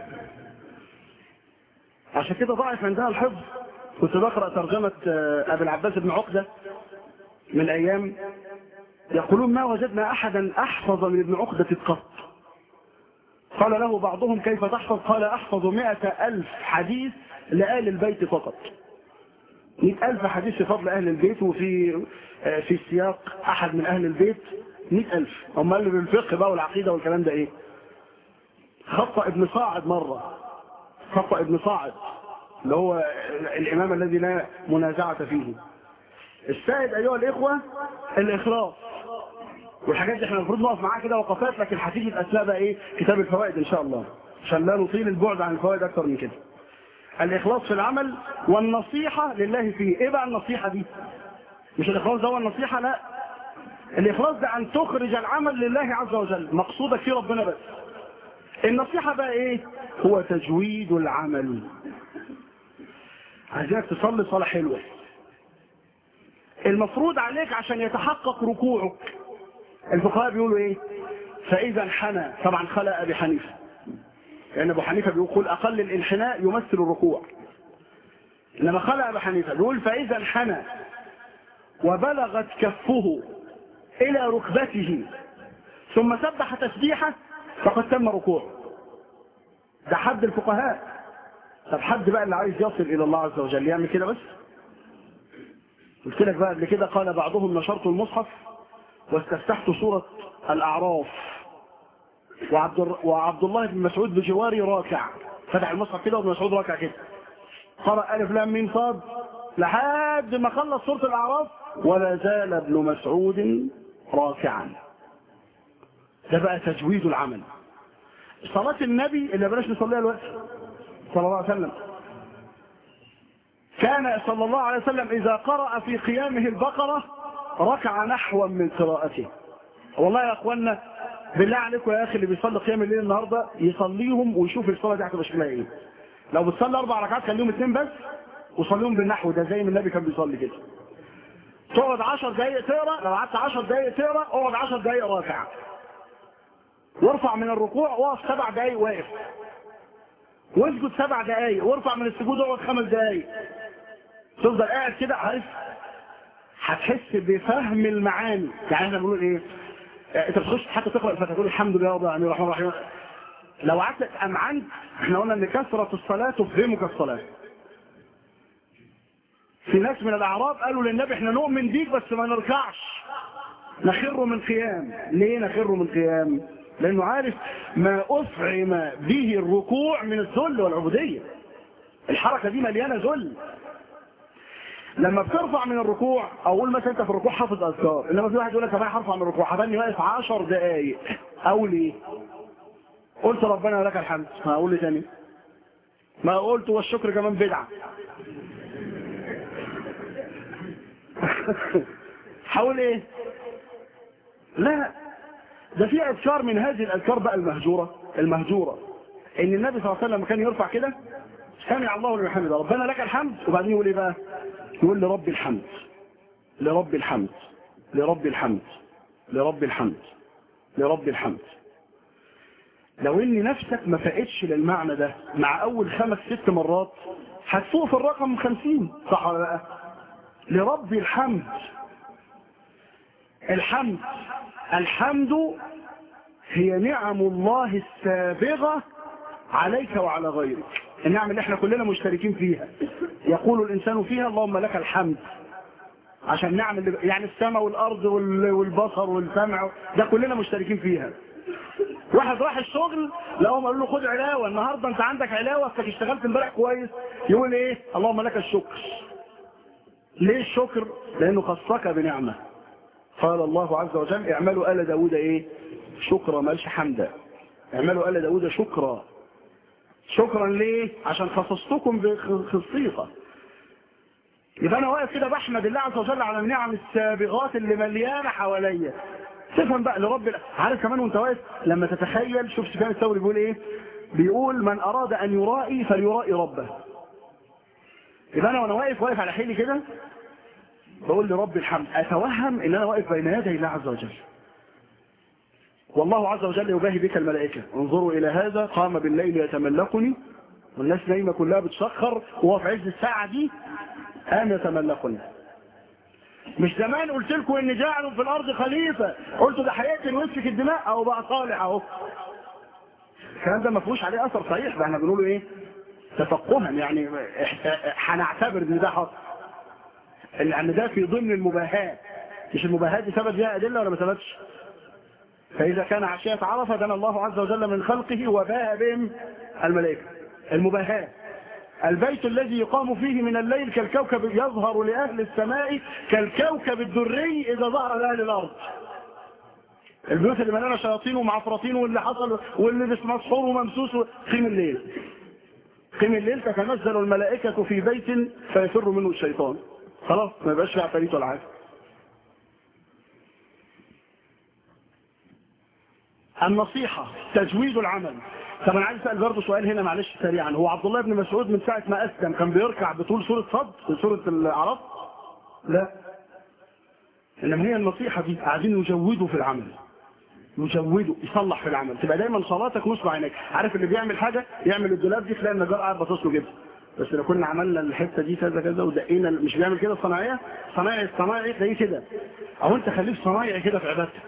عشان كده ضعف عندها الحفظ كنت بقرا ترجمه آه، ابي العباس بن عقده من ايام يقولون ما وجدنا احدا احفظ من ابن عقده قط قال له بعضهم كيف تحفظ قال احفظ مئة الف حديث لآل البيت فقط مئة ألف حديث في فضل أهل البيت وفي آه، في سياق أحد من أهل البيت مئة ألف هم اللي بالفقه بقى والعقيدة والكلام ده إيه خطأ ابن صاعد مرة خطأ ابن صاعد اللي هو الإمام الذي لا منازعة فيه الشاهد أيها الإخوة الإخلاص والحاجات دي احنا المفروض نقف معاها كده وقفات لكن هتيجي في أثناء بقى إيه كتاب الفوائد إن شاء الله عشان لا نطيل البعد عن الفوائد أكثر من كده الإخلاص في العمل والنصيحة لله فيه إيه بقى النصيحة دي مش الإخلاص ده هو النصيحة لا الإخلاص ده أن تخرج العمل لله عز وجل مقصودك فيه ربنا بس النصيحة بقى إيه هو تجويد العمل عايزينك تصلي صلاة حلوة المفروض عليك عشان يتحقق ركوعك الفقهاء بيقولوا ايه فاذا انحنى طبعا خلق ابي حنيفه لان ابو حنيفه بيقول اقل الانحناء يمثل الركوع انما خلق ابو حنيفه بيقول فاذا انحنى وبلغت كفه الى ركبته ثم سبح تسبيحه فقد تم ركوعه ده حد الفقهاء طب حد بقى اللي عايز يصل الى الله عز وجل يعمل كده بس قلت لك بقى قبل كده قال بعضهم نشرت المصحف واستفتحت سورة الأعراف وعبد, الر... وعبد الله بن مسعود بجواري راكع فتح المصحف كده وابن مسعود راكع كده قرأ ألف لام ميم صاد لحد ما خلص سورة الأعراف ولا زال ابن مسعود راكعا ده بقى تجويد العمل صلاة النبي اللي بلاش نصليها دلوقتي صلى الله عليه وسلم كان صلى الله عليه وسلم إذا قرأ في قيامه البقرة ركع نحوا من قراءته والله يا أخوانا بالله عليكم يا أخي اللي بيصلي قيام الليل النهاردة يصليهم ويشوف الصلاة دي هتبقى شكلها إيه لو بتصلي أربع ركعات خليهم اثنين بس وصليهم بالنحو ده زي ما النبي كان بيصلي كده تقعد 10 دقايق تقرا لو قعدت 10 دقايق تقرا اقعد 10 دقايق راكع وارفع من الركوع واقف سبع دقايق واقف واسجد سبع دقايق وارفع من السجود اقعد خمس دقايق تفضل قاعد كده عارف هتحس بفهم المعاني يعني احنا بنقول ايه آه، انت بتخش حتى تقرا الفاتحه تقول الحمد لله رب العالمين الرحمن الرحيم لو قعدت امعنت احنا قلنا ان كثره الصلاه تفهمك الصلاه في ناس من الاعراب قالوا للنبي احنا نؤمن بيك بس ما نركعش نخر من قيام ليه نخر من قيام لانه عارف ما افعم به الركوع من الذل والعبوديه الحركه دي مليانه ذل لما بترفع من الركوع اقول مثلا انت في الركوع حافظ اذكار انما في واحد يقول لك طب انا هرفع من الركوع هتني واقف 10 دقائق اقول ايه قلت ربنا لك الحمد ما اقول ايه تاني ما قلت والشكر كمان بدعه حاول ايه لا ده في اذكار من هذه الاذكار بقى المهجوره المهجوره ان النبي صلى الله عليه وسلم كان يرفع كده سمع الله لمن حمده ربنا لك الحمد وبعدين يقول ايه بقى يقول لرب الحمد لرب الحمد لرب الحمد لرب الحمد لرب الحمد لو ان نفسك ما فاقتش للمعنى ده مع اول خمس ست مرات هتفوق في الرقم خمسين صح ولا لا لرب الحمد الحمد الحمد هي نعم الله السابغة عليك وعلى غيرك النعم اللي احنا كلنا مشتركين فيها يقول الإنسان فيها اللهم لك الحمد عشان نعم اللي يعني السماء والأرض وال- والبصر والسمع ده كلنا مشتركين فيها واحد راح الشغل لقوهم قالوا له خد علاوة النهاردة انت عندك علاوة انك اشتغلت امبارح كويس يقول ايه اللهم لك الشكر ليه الشكر لانه خصك بنعمة قال الله عز وجل اعملوا آل داود ايه شكرا ما قالش حمدا اعملوا آل داود شكرا شكرا ليه عشان خصصتكم بخصيصة يبقى انا واقف كده بحمد الله عز وجل على النعم السابغات اللي مليانه حواليا تفهم بقى لرب الع- عارف كمان وانت واقف لما تتخيل شوف سفيان الثوري بيقول ايه بيقول من اراد ان يرائي فليرائي ربه يبقى انا وانا واقف واقف على حيلي كده بقول لرب الحمد اتوهم ان انا واقف بين يدي الله عز وجل والله عز وجل يباهي بك الملائكة انظروا إلى هذا قام بالليل يتملقني والناس نايمة كلها بتشخر وهو في عز الساعة دي قام يتملقني مش زمان قلت لكم ان جعلوا في الارض خليفة قلتوا ده هيقتل ويسفك الدماء او بقى صالح اهو الكلام ده ما فيهوش عليه اثر صحيح ده احنا بنقوله ايه تفقها يعني هنعتبر ان ده حصل ان ده في ضمن المباهاة مش المباهاة دي ثبت فيها ادله ولا ما ثبتش فإذا كان عشية عرفة دنا الله عز وجل من خلقه وباء بهم الملائكة المباهاة البيت الذي يقام فيه من الليل كالكوكب يظهر لأهل السماء كالكوكب الدري إذا ظهر لأهل الأرض البيوت اللي مليانه شياطين ومعفرطين واللي حصل واللي مش مسحور وممسوس قيم الليل قيم الليل تتنزل الملائكة في بيت فيفر منه الشيطان خلاص ما يبقاش في عفاريت ولا حاجه النصيحة تجويد العمل طب انا عايز اسال برضه سؤال هنا معلش سريعا هو عبد الله بن مسعود من ساعه ما اسلم كان بيركع بطول سوره صد في سوره الاعراف لا انما هي النصيحه دي عايزين نجوده في العمل نجوده يصلح في العمل تبقى دايما صلاتك نصب عينك عارف اللي بيعمل حاجه يعمل الدولاب دي تلاقي النجار قاعد باصص له جدا بس لو كنا عملنا الحته دي كذا كذا ودقينا مش بيعمل كده الصناعيه صنايعي الصنايعي تلاقيه كده او انت خليك صنايعي كده في عبادتك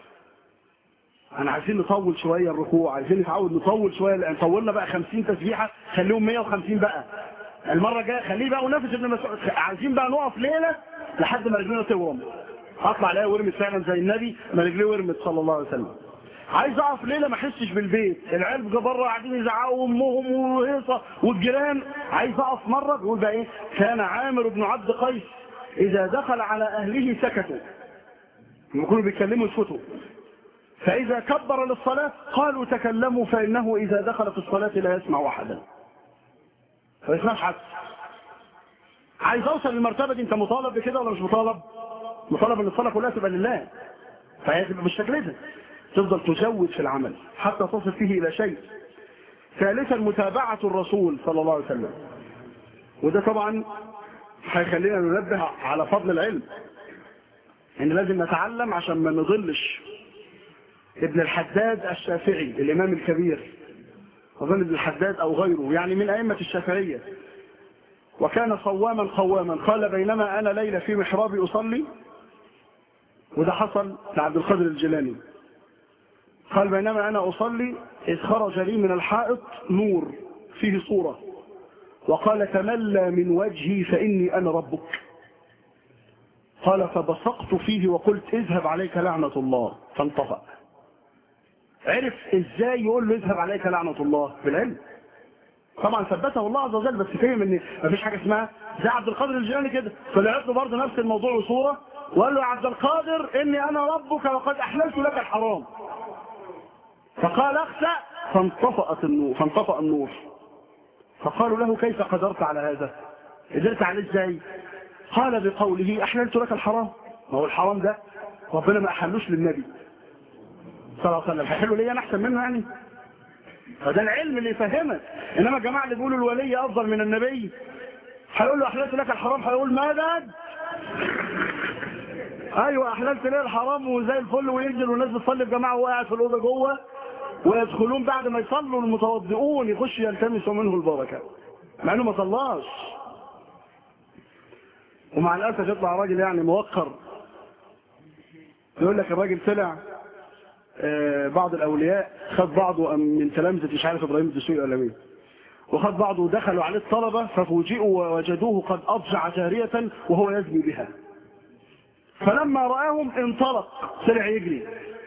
انا عايزين نطول شوية الركوع عايزين نتعود نطول شوية لان طولنا بقى 50 تسبيحة خليهم 150 بقى المرة الجايه خليه بقى ونفس ابن مسعود عايزين بقى نقف ليلة لحد ما رجلنا تورم اطلع الاقي ورمت فعلا زي النبي ما رجليه ورمت صلى الله عليه وسلم عايز اقف ليلة ما احسش بالبيت العيال بره قاعدين يزعقوا امهم وهيصة والجيران عايز اقف مرة بيقول بقى ايه كان عامر بن عبد قيس اذا دخل على اهله سكتوا لما كانوا بيتكلموا يسكتوا فإذا كبر للصلاة قالوا تكلموا فإنه إذا دخل في الصلاة لا يسمع أحدا ما يسمعش حد عايز أوصل للمرتبة دي أنت مطالب بكده ولا مش مطالب مطالب أن الصلاة كلها تبقى لله فهي تبقى بالشكل ده تفضل تجود في العمل حتى تصل فيه إلى شيء ثالثا متابعة الرسول صلى الله عليه وسلم وده طبعا هيخلينا ننبه على فضل العلم ان لازم نتعلم عشان ما نضلش ابن الحداد الشافعي الإمام الكبير أظن ابن الحداد أو غيره يعني من أئمة الشافعية وكان صواما قواما قال بينما أنا ليلة في محرابي أصلي وده حصل لعبد القادر الجيلاني قال بينما أنا أصلي إذ خرج لي من الحائط نور فيه صورة وقال تملى من وجهي فإني أنا ربك قال فبصقت فيه وقلت اذهب عليك لعنة الله فانطفأ عرف ازاي يقول له اذهب عليك لعنة الله بالعلم طبعا ثبته الله عز وجل بس فهم ان مفيش حاجة اسمها زي عبد القادر الجيلاني كده طلعت له برضه نفس الموضوع وصورة وقال له يا عبد القادر اني انا ربك وقد احللت لك الحرام فقال اخسأ فانطفأت النور فانطفأ النور فقالوا له كيف قدرت على هذا قدرت عليه ازاي قال بقوله احللت لك الحرام ما هو الحرام ده ربنا ما احلوش للنبي صلى الله عليه وسلم هيحلوا ليا انا احسن منه يعني فده العلم اللي يفهمك انما الجماعه اللي بيقولوا الولي افضل من النبي هيقول له احللت لك الحرام هيقول ماذا ايوه احللت ليه الحرام وزي الفل وينزل والناس بتصلي في جماعه وهو قاعد في الاوضه جوه ويدخلون بعد ما يصلوا المتوضئون يخش يلتمسوا منه البركه مع انه ما صلاش ومع الاسف يطلع راجل يعني موقر يقول لك الراجل طلع بعض الاولياء خد بعضه من تلامذه مش عارف ابراهيم الدسوقي ولا مين وخد بعضه ودخلوا عليه الطلبه ففوجئوا ووجدوه قد اضجع جاريه وهو يزني بها فلما راهم انطلق طلع يجري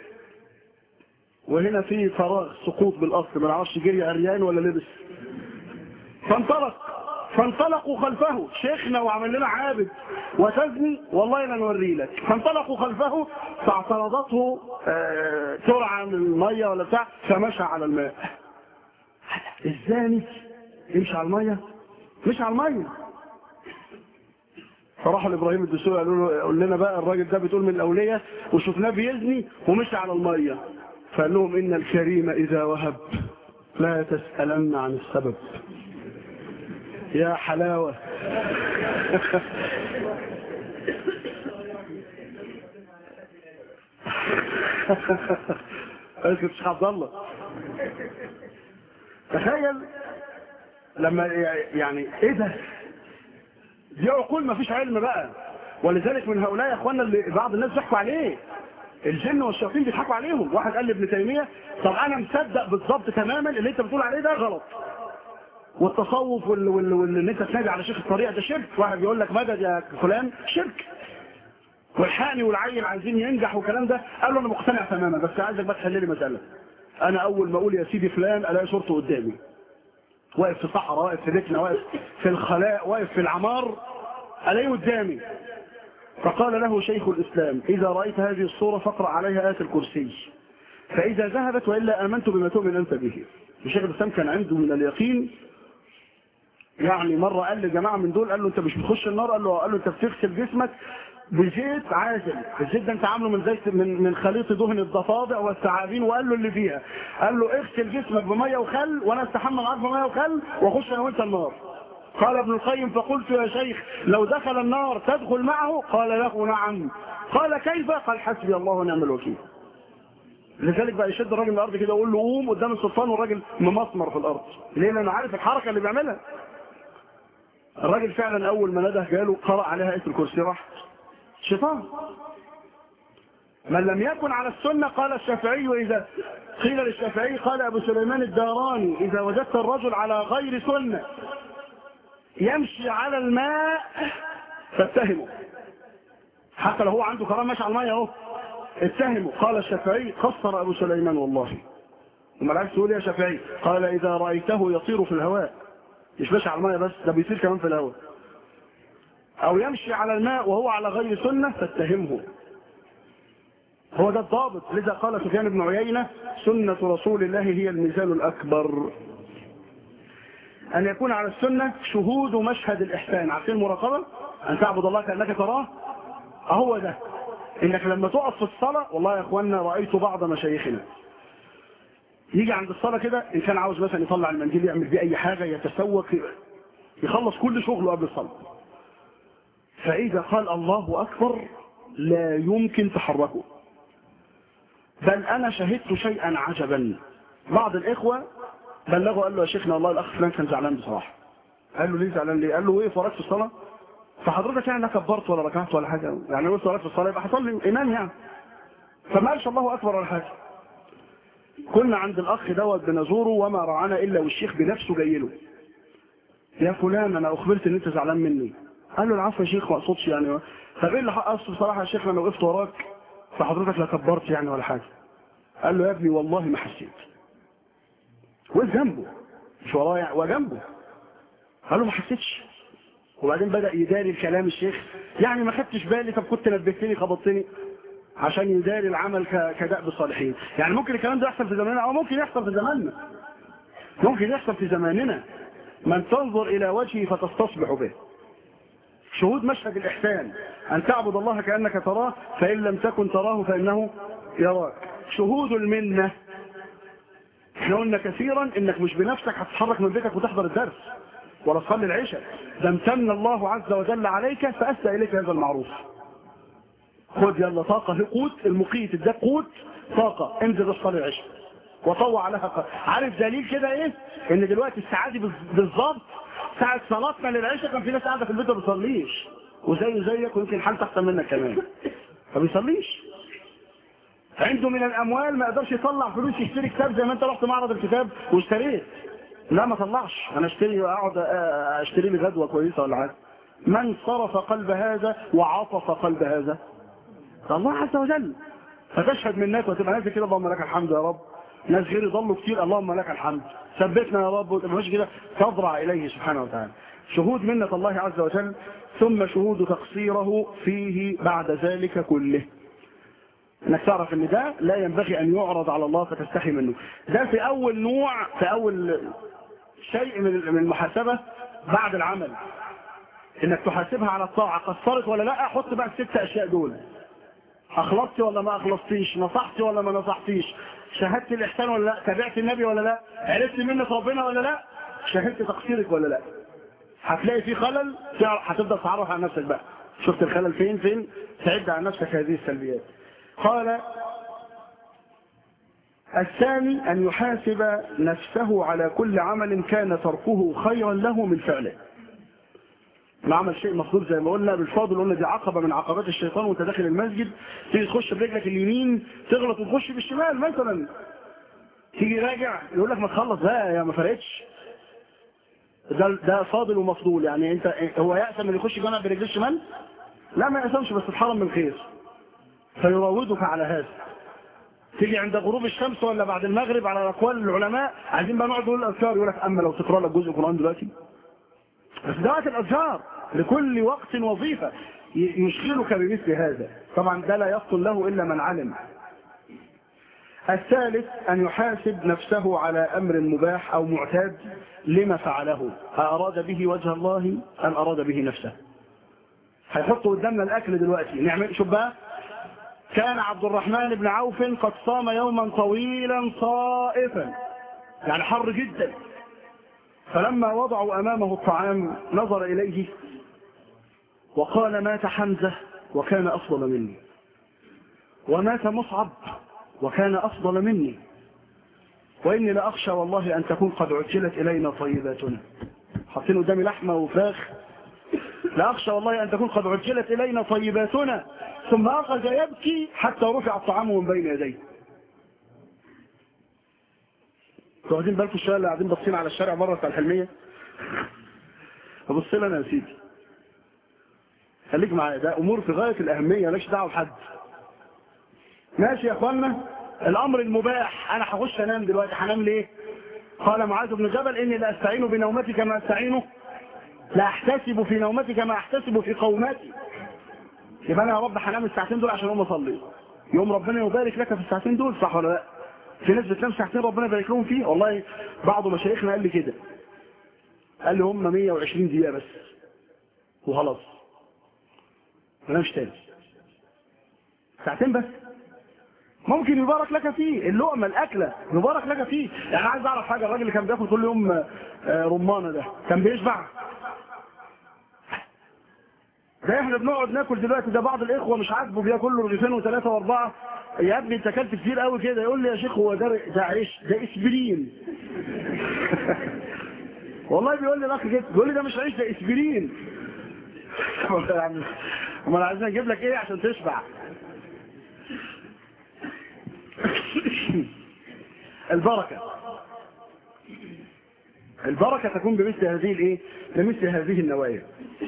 وهنا في فراغ سقوط بالاصل ما نعرفش جري عريان ولا لبس فانطلق فانطلقوا خلفه شيخنا وعمل لنا عابد وتزني والله لا نوري لك فانطلقوا خلفه فاعترضته آه سرعة من المية ولا بتاع فمشى على الماء الزاني يمشي على المية مش على المية فراحوا لابراهيم الدسوقي قالوا له قول لنا بقى الراجل ده بتقول من الاوليه وشفناه بيزني ومشي على الميه فقال لهم ان الكريم اذا وهب لا تسالن عن السبب يا حلاوة اسكت الشيخ عبد الله تخيل لما يعني ايه ده دي عقول ما فيش علم بقى ولذلك من هؤلاء يا اخوانا اللي بعض الناس بيحكوا عليه الجن والشياطين بيضحكوا عليهم واحد قال لابن تيميه طب انا مصدق بالظبط تماما اللي انت بتقول عليه ده غلط والتصوف وال وال وال انت تنادي على شيخ الطريقه ده شرك واحد بيقول لك مدد يا فلان شرك والحقني والعيل عايزين ينجح والكلام ده قال له انا مقتنع تماما بس عايزك بقى تحل لي مساله انا اول ما اقول يا سيدي فلان الاقي صورته قدامي واقف في صحراء واقف في بيتنا واقف في الخلاء واقف في العمار الاقيه قدامي فقال له شيخ الاسلام اذا رايت هذه الصوره فاقرا عليها ايه الكرسي فاذا ذهبت والا امنت بما تؤمن انت به الشيخ الاسلام كان عنده من اليقين يعني مرة قال لجماعة من دول قال له انت مش بتخش النار قال له قال له انت بتغسل جسمك بزيت عازل الزيت ده انت عامله من زيت من من خليط دهن الضفادع والثعابين وقال له اللي فيها قال له اغسل جسمك بميه وخل وانا استحمى معاك بميه وخل واخش انا وانت النار قال ابن القيم فقلت يا شيخ لو دخل النار تدخل معه قال له نعم قال كيف قال حسبي الله ونعم الوكيل لذلك بقى يشد الراجل من الارض كده ويقول له قوم قدام السلطان والراجل ممسمر في الارض ليه لانه عارف الحركه اللي بيعملها الراجل فعلا اول ما نده جاله قرأ عليها اسم الكرسي راح شيطان من لم يكن على السنة قال الشافعي إذا قيل للشافعي قال أبو سليمان الداراني إذا وجدت الرجل على غير سنة يمشي على الماء فاتهمه حتى لو هو عنده كرام ماشي على الماء اهو اتهمه قال الشافعي قصر أبو سليمان والله وما العكس تقول يا شافعي قال إذا رأيته يطير في الهواء مش ماشي على الماء بس ده بيطير كمان في الهواء او يمشي على الماء وهو على غير سنة فاتهمه هو ده الضابط لذا قال سفيان بن عيينة سنة رسول الله هي الميزان الأكبر أن يكون على السنة شهود مشهد الإحسان عارفين المراقبة أن تعبد الله كأنك تراه أهو ده إنك لما تقف في الصلاة والله يا أخوانا رأيت بعض مشايخنا يجي عند الصلاة كده إن كان عاوز مثلا يطلع المنديل يعمل بيه أي حاجة يتسوق يخلص كل شغله قبل الصلاة فإذا قال الله أكبر لا يمكن تحركه بل أنا شهدت شيئا عجبا بعض الإخوة بلغوا قال له يا شيخنا والله الأخ فلان كان زعلان بصراحة قال له ليه زعلان ليه قال له ايه فرجت في الصلاة فحضرتك يعني لا كبرت ولا ركعت ولا حاجة يعني قلت فرجت في الصلاة يبقى حصل لي إمام يعني فما قالش الله أكبر ولا حاجة كنا عند الأخ دوت بنزوره وما رعانا إلا والشيخ بنفسه جاي له يا فلان أنا أخبرت إن أنت زعلان مني قال له العفو يا شيخ ما اقصدش يعني طب ايه اللي اصل بصراحه يا شيخ انا وقفت وراك فحضرتك لا كبرت يعني ولا حاجه قال له يا ابني والله ما حسيت وقف جنبه مش وراه يعني وجنبه قال له ما حسيتش وبعدين بدا يداري الكلام الشيخ يعني ما خدتش بالي طب كنت نبهتني خبطتني عشان يداري العمل كدأب الصالحين يعني ممكن الكلام ده يحصل في زماننا او ممكن يحصل في زماننا ممكن يحصل في زماننا من تنظر الى وجهه فتصطبح به شهود مشهد الإحسان أن تعبد الله كأنك تراه فإن لم تكن تراه فإنه يراك شهود المنة احنا قلنا كثيرا انك مش بنفسك هتتحرك من بيتك وتحضر الدرس ولا تصلي العشاء ده امتن الله عز وجل عليك فأسدى إليك هذا المعروف خد يلا طاقة قوت المقيت ده قوت طاقة انزل الصلاة العشاء وطوع لها قل. عارف دليل كده ايه ان دلوقتي الساعة دي بالظبط ساعة صلاتنا للعشاء كان في ناس قاعدة في البيت ما بيصليش وزيه زيك ويمكن حالته احسن منك كمان ما بيصليش عنده من الاموال ما يقدرش يطلع فلوس يشتري كتاب زي ما انت رحت معرض الكتاب واشتريت لا ما طلعش انا اشتري اقعد اشتري لي غدوه كويسه ولا حاجه من صرف قلب هذا وعطف قلب هذا الله عز وجل فتشهد من الناس وتبقى نازل كده اللهم لك الحمد يا رب ناس غيري ضلوا كتير اللهم لك الحمد ثبتنا يا رب وتبقاش كده تضرع اليه سبحانه وتعالى شهود منة الله عز وجل ثم شهود تقصيره فيه بعد ذلك كله انك تعرف ان ده لا ينبغي ان يعرض على الله فتستحي منه ده في اول نوع في اول شيء من من المحاسبة بعد العمل انك تحاسبها على الطاعة قصرت ولا لا حط بقى الست اشياء دول اخلصت ولا ما اخلصتيش نصحت ولا ما نصحتيش شهدت الاحسان ولا لا تابعت النبي ولا لا عرفت منة ربنا ولا لا شهدت تقصيرك ولا لا هتلاقي في خلل هتبدا تعرف على نفسك بقى شفت الخلل فين فين تعد على نفسك هذه السلبيات قال الثاني أن يحاسب نفسه على كل عمل كان تركه خيرا له من فعله ما عمل شيء مفضول زي ما قلنا بالفاضل قلنا دي عقبة من عقبات الشيطان وانت داخل المسجد تيجي تخش برجلك اليمين تغلط وتخش بالشمال مثلا تيجي راجع يقول لك ما تخلص بقى يا ما فرقتش ده ده فاضل ومفضول يعني انت هو يأسم ان يخش جامع برجل الشمال لا ما يأسمش بس اتحرم من خير فيراودك على هذا تيجي عند غروب الشمس ولا بعد المغرب على اقوال العلماء عايزين بقى نقعد نقول الاذكار يقول لك اما لو تقرا لك جزء قران دلوقتي بس ده وقت الاذكار لكل وقت وظيفه يشغلك بمثل هذا طبعا ده لا يفطن له الا من علم الثالث أن يحاسب نفسه على أمر مباح أو معتاد لما فعله أراد به وجه الله أم أراد به نفسه هيحط قدامنا الأكل دلوقتي نعمل شوف بقى كان عبد الرحمن بن عوف قد صام يوما طويلا صائفا يعني حر جدا فلما وضعوا أمامه الطعام نظر إليه وقال مات حمزة وكان أفضل مني ومات مصعب وكان أفضل مني وإني لأخشى والله أن تكون قد عجلت إلينا طيباتنا حاطين قدامي لحمة وفراخ لأخشى والله أن تكون قد عجلت إلينا طيباتنا ثم أخذ يبكي حتى رفع الطعام من بين يديه انتوا واخدين بالكم الشويه اللي قاعدين باصين على الشارع مره بتاع الحلميه ابص لنا يا سيدي خليك معايا ده امور في غايه الاهميه مالكش دعوه بحد ماشي يا اخوانا الامر المباح انا هخش انام دلوقتي هنام ليه قال معاذ بن جبل اني لا استعين بنومتي كما استعينه لا احتسب في نومتي كما احتسب في قومتي يبقى انا يا رب هنام الساعتين دول عشان اقوم اصلي يوم ربنا يبارك لك في الساعتين دول صح ولا لا في ناس بتنام ساعتين ربنا يبارك لهم فيه والله بعض مشايخنا قال لي كده قال لي هم 120 دقيقه بس وخلاص ما نامش تاني ساعتين بس ممكن يبارك لك فيه اللقمه الاكله يبارك لك فيه يعني عايز اعرف حاجه الراجل اللي كان بياكل كل يوم آه، رمانه ده كان بيشبع ده احنا بنقعد ناكل دلوقتي ده بعض الاخوه مش عاجبه بياكل له رغيفين وثلاثه واربعه يا ابني انت اكلت كتير قوي كده يقول لي يا شيخ هو ده ده عيش ده اسبرين والله بيقول لي الاخ كده بيقول لي ده مش عيش ده اسبرين يعني امال عايزين اجيب لك ايه عشان تشبع البركه البركه تكون بمثل هذه الايه بمثل هذه النوايا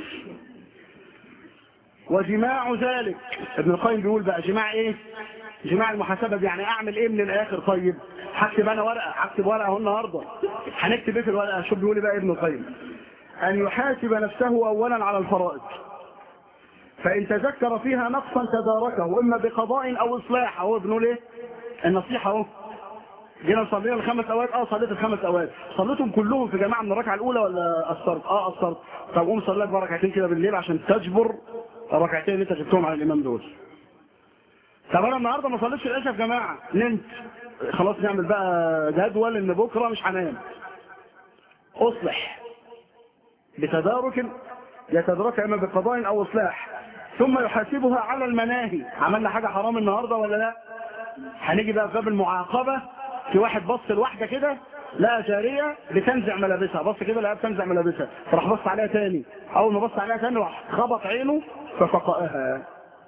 وجماع ذلك ابن القيم بيقول بقى جماع ايه جماع المحاسبه يعني اعمل ايه من الاخر طيب هكتب انا ورقه هكتب ورقه اهو النهارده هنكتب ايه في الورقه شوف بيقول إيه بقى ابن القيم ان يحاسب نفسه اولا على الفرائض فان تذكر فيها نقصا تداركه اما بقضاء او اصلاح اهو بنقول ايه النصيحه اهو جينا صلينا الخمس اوقات اه صليت الخمس اوقات صليتهم كلهم في جماعه من الركعه الاولى ولا قصرت اه قصرت طب قوم صلي لك بقى ركعتين كده بالليل عشان تجبر الركعتين اللي انت جبتهم على الامام دول طب انا النهارده ما صليتش العشاء في جماعه نمت خلاص نعمل بقى جدول ان بكره مش هنام اصلح بتدارك يتدرك اما بقضاء او اصلاح ثم يحاسبها على المناهي عملنا حاجه حرام النهارده ولا لا هنيجي بقى في باب المعاقبه في واحد بص لواحده كده لقى جاريه بتنزع ملابسها بص كده لقاها بتنزع ملابسها فراح بص عليها تاني اول ما بص عليها تاني راح خبط عينه ففقأها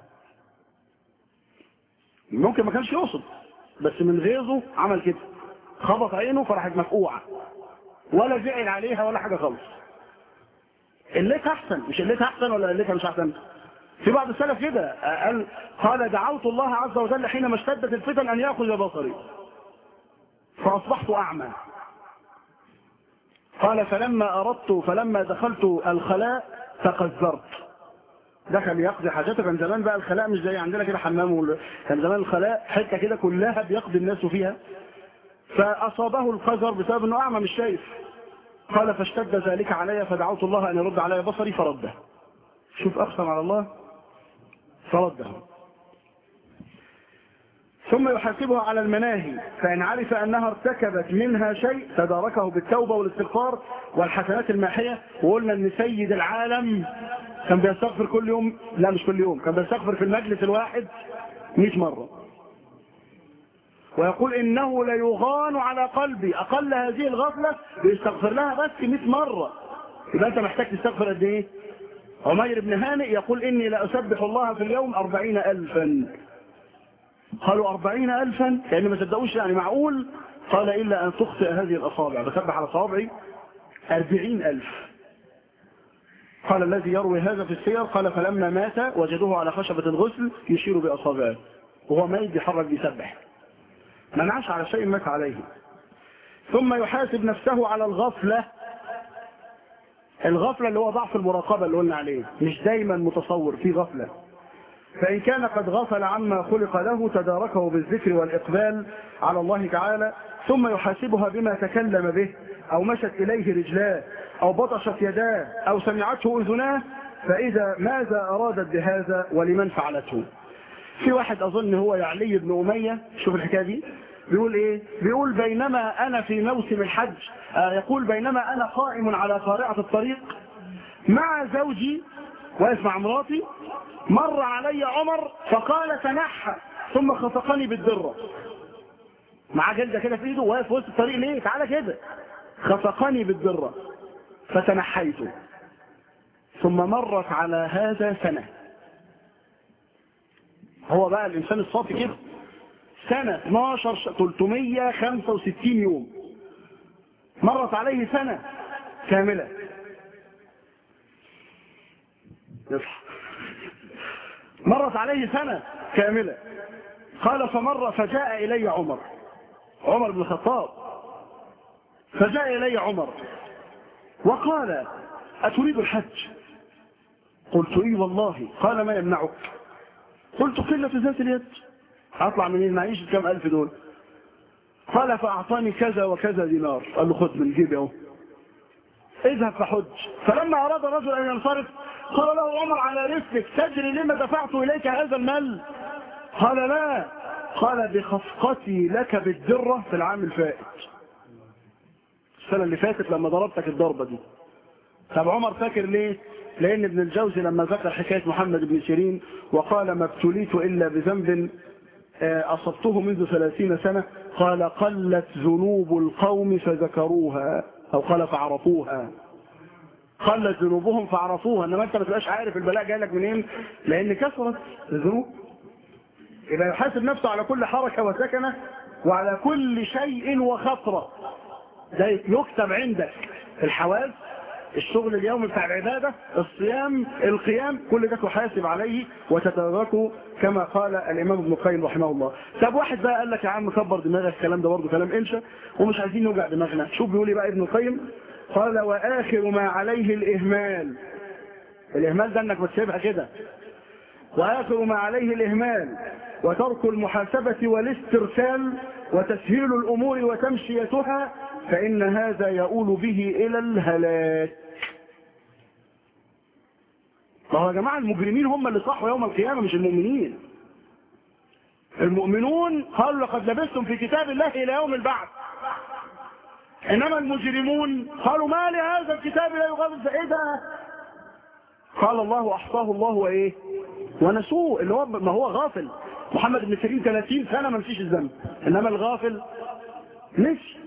ممكن ما كانش يقصد بس من غيظه عمل كده خبط عينه فراحت مفقوعه ولا زعل عليها ولا حاجه خالص قلتها احسن مش قلتها احسن ولا قلتها مش احسن في بعض السلف كده قال قال دعوت الله عز وجل حينما اشتدت الفتن ان ياخذ بصري فاصبحت اعمى قال فلما اردت فلما دخلت الخلاء تقذرت دخل يقضي حاجاته كان زمان بقى الخلاء مش زي عندنا كده حمام ولا- كان زمان الخلاء حته كده كلها بيقضي الناس فيها فاصابه القذر بسبب انه اعمى مش شايف قال فاشتد ذلك علي فدعوت الله ان يرد علي بصري فرده شوف اقسم على الله فرده ثم يحاسبها على المناهي فإن عرف أنها ارتكبت منها شيء تداركه بالتوبة والاستغفار والحسنات الماحية وقلنا أن سيد العالم كان بيستغفر كل يوم لا مش كل يوم كان بيستغفر في المجلس الواحد 100 مرة ويقول إنه ليغان على قلبي أقل هذه الغفلة بيستغفر لها بس 100 مرة يبقى أنت محتاج تستغفر قد إيه عمير بن هانئ يقول إني لأسبح الله في اليوم أربعين ألفا قالوا أربعين ألفا لأن ما صدقوش يعني معقول قال إلا أن تخطئ هذه الأصابع بسبح على صوابعي أربعين ألف قال الذي يروي هذا في السير قال فلما مات وجدوه على خشبة الغسل يشير بأصابعه وهو ميت بيحرك بيسبح منعش على شيء مات عليه ثم يحاسب نفسه على الغفلة الغفلة اللي هو ضعف المراقبة اللي قلنا عليه مش دايما متصور في غفلة فإن كان قد غفل عما خلق له تداركه بالذكر والإقبال على الله تعالى ثم يحاسبها بما تكلم به أو مشت إليه رجلاه أو بطشت يداه أو سمعته أذناه فإذا ماذا أرادت بهذا ولمن فعلته في واحد أظن هو يعلي بن أمية شوف الحكاية دي بيقول إيه بيقول بينما أنا في موسم الحج آه يقول بينما أنا قائم على قارعة الطريق مع زوجي واقف مع مراتي مر علي عمر فقال تنحى ثم خفقني بالدرة معاه جلدة كده في ايده واقف وسط الطريق ليه تعالى كده خفقني بالدرة فتنحيت ثم مرت على هذا سنة هو بقى الإنسان الصافي كده سنة 12 ش- 365 يوم مرت عليه سنة كاملة يصحى مرت عليه سنة كاملة قال فمر فجاء إلي عمر عمر بن الخطاب فجاء إلي عمر وقال أتريد الحج قلت إي والله قال ما يمنعك قلت قلة ذات اليد أطلع من المعيش كم ألف دول قال فأعطاني كذا وكذا دينار قال له خذ من جيبي اهو اذهب فحج فلما أراد الرجل أن ينصرف قال له عمر على رسلك تدري لما دفعت إليك هذا المال قال لا قال بخفقتي لك بالدرة في العام الفائت السنة اللي فاتت لما ضربتك الضربة دي طب عمر فاكر ليه لأن ابن الجوزي لما ذكر حكاية محمد بن سيرين وقال ما ابتليت إلا بذنب آه، أصبته منذ ثلاثين سنة قال قلت ذنوب القوم فذكروها أو قال فعرفوها قلت ذنوبهم فعرفوها انما انت ما تبقاش عارف البلاء جاي لك منين لان كثرت الذنوب يبقى يحاسب نفسه على كل حركه وسكنه وعلى كل شيء وخطره ده يكتب عندك الحواس الشغل اليومي بتاع العبادة الصيام القيام كل ده تحاسب عليه وتتدركه كما قال الإمام ابن القيم رحمه الله طب واحد بقى قال لك يا عم كبر دماغك الكلام ده برضه كلام إنشا ومش عايزين نوجع دماغنا شوف بيقول إيه بقى ابن القيم قال وآخر ما عليه الإهمال الإهمال ده إنك بتسيبها كده وآخر ما عليه الإهمال وترك المحاسبة والاسترسال وتسهيل الأمور وتمشيتها فإن هذا يؤول به إلى الهلاك ما هو يا جماعة المجرمين هم اللي صحوا يوم القيامة مش المؤمنين المؤمنون قالوا لقد لبستم في كتاب الله إلى يوم البعث إنما المجرمون قالوا ما لهذا الكتاب لا يغادر إيه ده قال الله أحصاه الله وإيه ونسوه اللي هو ما هو غافل محمد بن سيرين 30 سنة ما مشيش الذنب إنما الغافل مش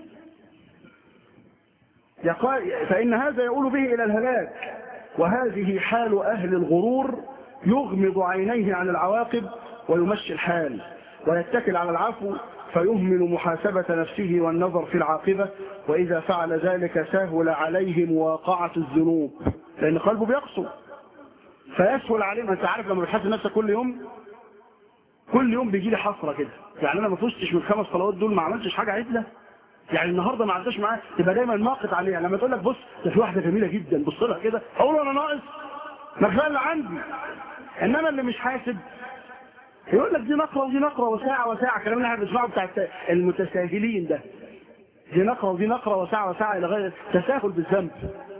يقال فإن هذا يقول به إلى الهلاك وهذه حال أهل الغرور يغمض عينيه عن العواقب ويمشي الحال ويتكل على العفو فيهمل محاسبة نفسه والنظر في العاقبة وإذا فعل ذلك سهل عليه مواقعة الذنوب لأن قلبه بيقسو فيسهل عليه ما انت عارف لما بتحاسب نفسك كل يوم كل يوم بيجي لي حسره كده يعني انا ما فزتش من الخمس صلوات دول ما عملتش حاجه عدله يعني النهارده ما عدتش معاه تبقى دايما ناقد عليها لما تقول لك بص ده في واحده جميله جدا بص لها كده اقول له انا ناقص ما كفايه اللي عندي انما اللي مش حاسب يقول لك دي نقره ودي نقره وساعه وساعه الكلام اللي احنا بنسمعه بتاع المتساهلين ده دي نقره ودي نقره وساعه وساعه الى غير تساهل بالذنب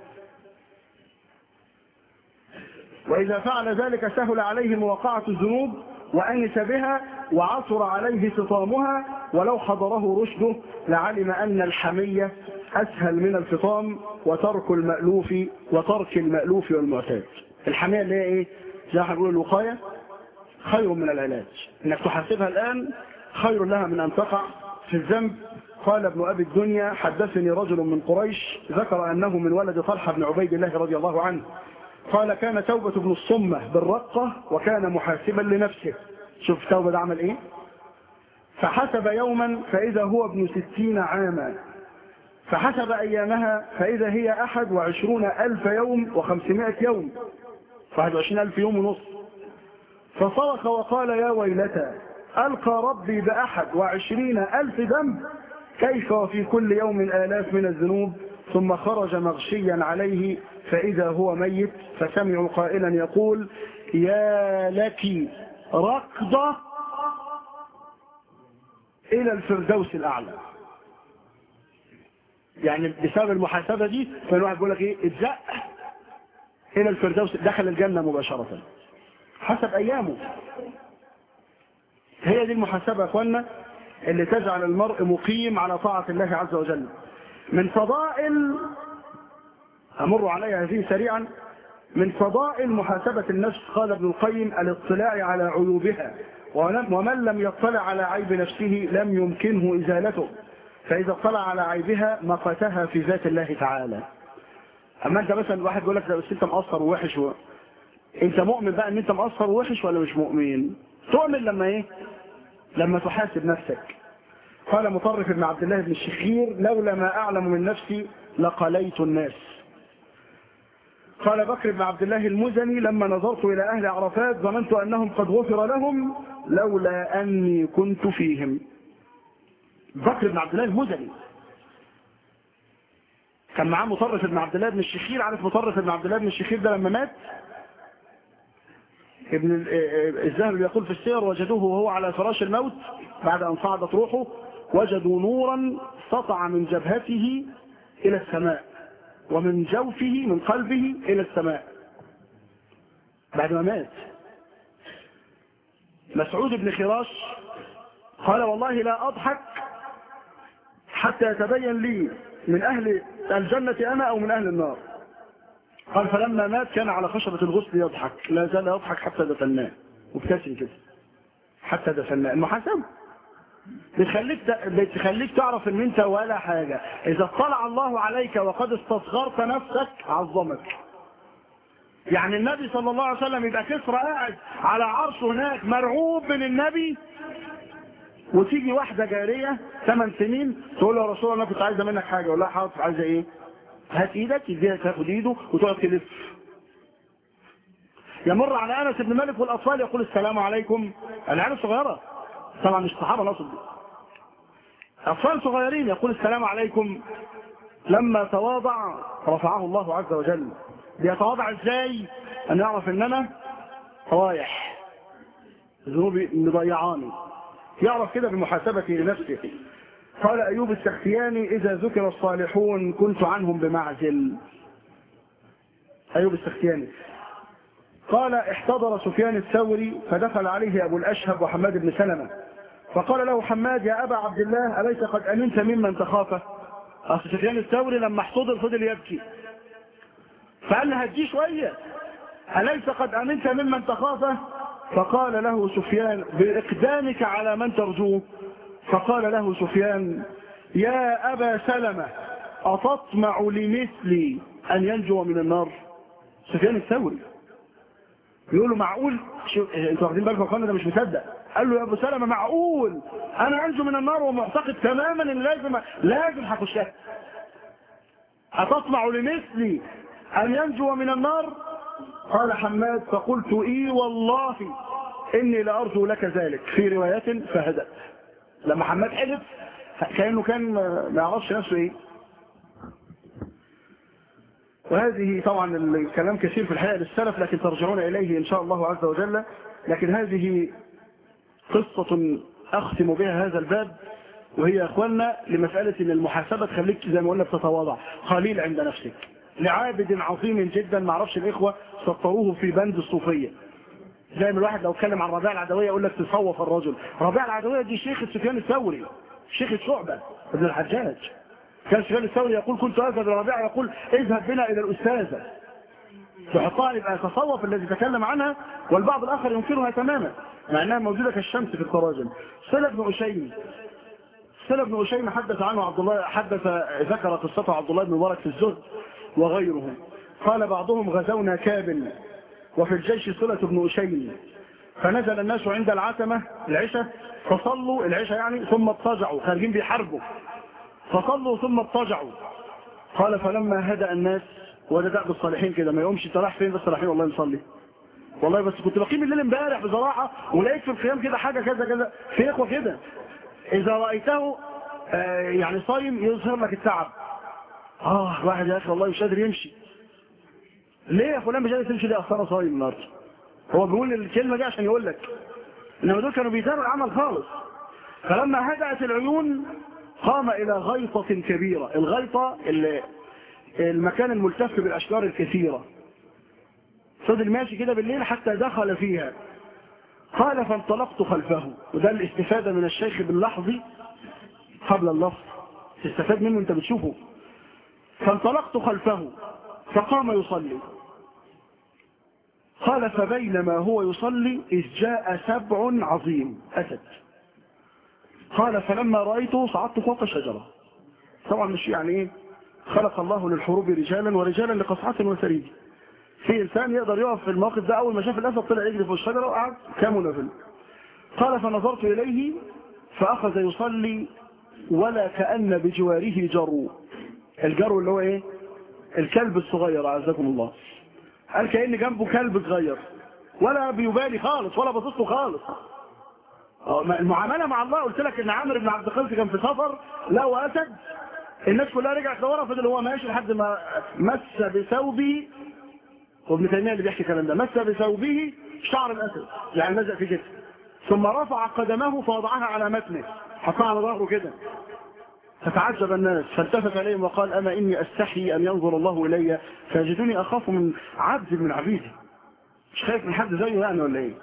وإذا فعل ذلك سهل عليه مواقعة الذنوب وأنس بها وعثر عليه فطامها ولو حضره رشده لعلم أن الحمية أسهل من الفطام وترك المألوف وترك المألوف والمعتاد الحمية اللي هي إيه؟ زي ما بنقول الوقاية خير من العلاج إنك تحاسبها الآن خير لها من أن تقع في الذنب قال ابن أبي الدنيا حدثني رجل من قريش ذكر أنه من ولد طلحة بن عبيد الله رضي الله عنه قال كان توبة بن الصمة بالرقة وكان محاسبا لنفسه شوف توبة ده عمل ايه فحسب يوما فإذا هو ابن ستين عاما فحسب أيامها فإذا هي أحد وعشرون ألف يوم وخمسمائة يوم فواحد وعشرين ألف يوم ونصف فصرخ وقال يا ويلتى ألقى ربي بأحد وعشرين ألف ذنب كيف وفي كل يوم آلاف من الذنوب ثم خرج مغشيا عليه فإذا هو ميت فسمعوا قائلا يقول يا لك ركضة إلى الفردوس الأعلى يعني بسبب المحاسبة دي فالواحد بيقول لك إيه اتزق إلى الفردوس دخل الجنة مباشرة حسب أيامه هي دي المحاسبة يا أخوانا اللي تجعل المرء مقيم على طاعة الله عز وجل من فضائل أمر عليها هذه سريعا من فضائل محاسبة النفس قال ابن القيم الاطلاع على عيوبها ومن لم يطلع على عيب نفسه لم يمكنه إزالته فإذا اطلع على عيبها مقتها في ذات الله تعالى أما أنت مثلا واحد يقول لك بس أنت مقصر ووحش و... أنت مؤمن بقى أن أنت مقصر ووحش ولا مش مؤمن تؤمن لما إيه لما تحاسب نفسك قال مطرف بن عبد الله بن الشخير لولا ما أعلم من نفسي لقليت الناس قال بكر بن عبد الله المزني لما نظرت إلى أهل عرفات ظننت أنهم قد غفر لهم لولا أني كنت فيهم بكر بن عبد الله المزني كان معاه مطرف بن عبد الله بن الشخير عارف مطرف بن عبد الله بن الشخير ده لما مات ابن الذهبي يقول في السير وجدوه وهو على فراش الموت بعد أن صعدت روحه وجدوا نورا سطع من جبهته إلى السماء ومن جوفه من قلبه إلى السماء بعد ما مات مسعود بن خراش قال والله لا أضحك حتى يتبين لي من أهل الجنة أنا أو من أهل النار قال فلما مات كان على خشبة الغسل يضحك لا زال يضحك حتى دفناه مبتسم كده حتى دفناه المحاسبة بتخليك بتخليك تعرف ان انت ولا حاجة اذا اطلع الله عليك وقد استصغرت نفسك عظمك يعني النبي صلى الله عليه وسلم يبقى كسرى قاعد على عرشه هناك مرعوب من النبي وتيجي واحدة جارية ثمان سنين تقول له يا رسول الله كنت عايزة منك حاجة ولا حاضر عايزة ايه هات ايدك يديها تاخد ايده وتقعد تلف يمر على انس بن مالك والاطفال يقول السلام عليكم العيال الصغيره طبعا مش صحابه نقصد اطفال صغيرين يقول السلام عليكم لما تواضع رفعه الله عز وجل بيتواضع ازاي ان يعرف ان انا رايح ذنوبي مضيعاني يعرف كده بمحاسبته لنفسه قال أيوب السختياني إذا ذكر الصالحون كنت عنهم بمعزل أيوب السختياني قال احتضر سفيان الثوري فدخل عليه أبو الأشهب وحماد بن سلمة فقال له حماد يا أبا عبد الله أليس قد أمنت ممن تخافه أصل سفيان الثوري لما احتضر فضل يبكي فقال له هديه شوية أليس قد أمنت ممن تخافه فقال له سفيان بإقدامك على من ترجوه فقال له سفيان يا أبا سلمة أتطمع لمثلي أن ينجو من النار سفيان الثوري يقول له معقول شو انتوا واخدين بالكم قال ده مش مصدق قال له يا ابو سلمة معقول انا انجو من النار ومعتقد تماما ان لازم لازم هخشها أتطمع لمثلي أن ينجو من النار قال حماد فقلت إي والله إني لأرجو لك ذلك في روايات فهدأت لما حماد حلف كأنه كان ما يعرفش نفسه إيه وهذه طبعا الكلام كثير في الحقيقة للسلف لكن ترجعون إليه إن شاء الله عز وجل لكن هذه قصة أختم بها هذا الباب وهي يا أخوانا لمسألة أن المحاسبة تخليك زي ما قلنا بتتواضع قليل عند نفسك لعابد عظيم جدا ما اعرفش الإخوة سطروه في بند الصوفية زي ما الواحد لو اتكلم عن ربيع العدوية يقول لك تصوف الرجل ربيع العدوية دي شيخ سفيان الثوري شيخ شعبة ابن الحجاج كان سفيان الثوري يقول كنت أذهب لربيع يقول اذهب بنا إلى الأستاذة بحطها يبقى يتصوف الذي تكلم عنها والبعض الآخر ينكرها تماما مع أنها موجودة كالشمس في التراجم صلة بن أشيم سلم بن أشيم حدث عنه عبد الله حدث ذكر قصته عبد الله بن مبارك في الزهد وغيره قال بعضهم غزونا كابل وفي الجيش صلة بن أشيم فنزل الناس عند العتمة العشاء فصلوا العشاء يعني ثم اضطجعوا خارجين بيحاربوا فصلوا ثم اضطجعوا قال فلما هدأ الناس وده دأب الصالحين كده ما يقومش انت رايح فين بس رايحين والله نصلي والله بس كنت بقيم الليل امبارح بصراحة ولقيت في القيام كده حاجة كذا كذا في اخوة كده اذا رأيته آه يعني صايم يظهر لك التعب اه واحد يا اخي والله مش قادر يمشي ليه يا فلان مش قادر تمشي ليه اصل انا صايم النهارده هو بيقول الكلمة دي عشان يقول لك انما دول كانوا بيداروا العمل خالص فلما هدأت العيون قام الى غيطة كبيرة الغيطة اللي المكان الملتف بالاشجار الكثيرة فضل ماشي كده بالليل حتى دخل فيها قال فانطلقت خلفه وده الاستفادة من الشيخ باللحظ قبل اللفظ تستفاد منه انت بتشوفه فانطلقت خلفه فقام يصلي قال فبينما هو يصلي إذ جاء سبع عظيم أسد قال فلما رأيته صعدت فوق الشجرة طبعا مش يعني ايه خلق الله للحروب رجالا ورجالا لقصعة وسريد في إنسان يقدر يقف في الموقف ده أول ما شاف الأسد طلع يجري في الشجرة وقعد كام نفل قال فنظرت إليه فأخذ يصلي ولا كأن بجواره جرو الجرو اللي هو إيه الكلب الصغير عزكم الله قال كأن جنبه كلب صغير ولا بيبالي خالص ولا باصص له خالص المعاملة مع الله قلت لك ان عامر بن عبد القيس كان في سفر لقوا اسد الناس كلها رجعت لورا فضل هو ماشي لحد ما مس بثوبه وابن تيميه اللي بيحكي الكلام ده مس بثوبه شعر الاسد يعني لزق في كتفه ثم رفع قدمه فوضعها على متنه حطها على ظهره كده فتعجب الناس فالتفت اليهم وقال اما اني استحي ان ينظر الله الي فيجدني اخاف من عبد من عبيدي مش خايف من حد زيه يعني ولا ايه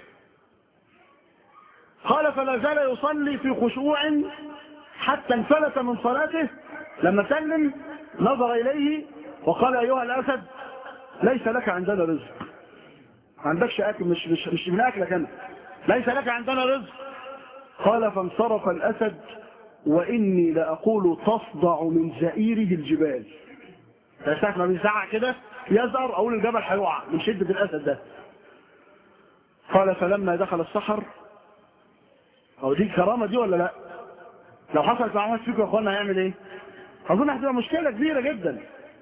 قال فلا زال يصلي في خشوع حتى انفلت من صلاته لما سلم نظر اليه وقال ايها الاسد ليس لك عندنا رزق ما عندكش اكل مش مش مش من اكلك انا ليس لك عندنا رزق قال فانصرف الاسد واني لاقول تصدع من زئيره الجبال ساعة ما بيزعق كده يزأر اقول الجبل هيقع من شدة الاسد ده قال فلما دخل الصحر او دي كرامة دي ولا لا لو حصلت مع ناس فيكم يا اخوانا هيعمل ايه اظن هتبقى مشكلة كبيرة جدا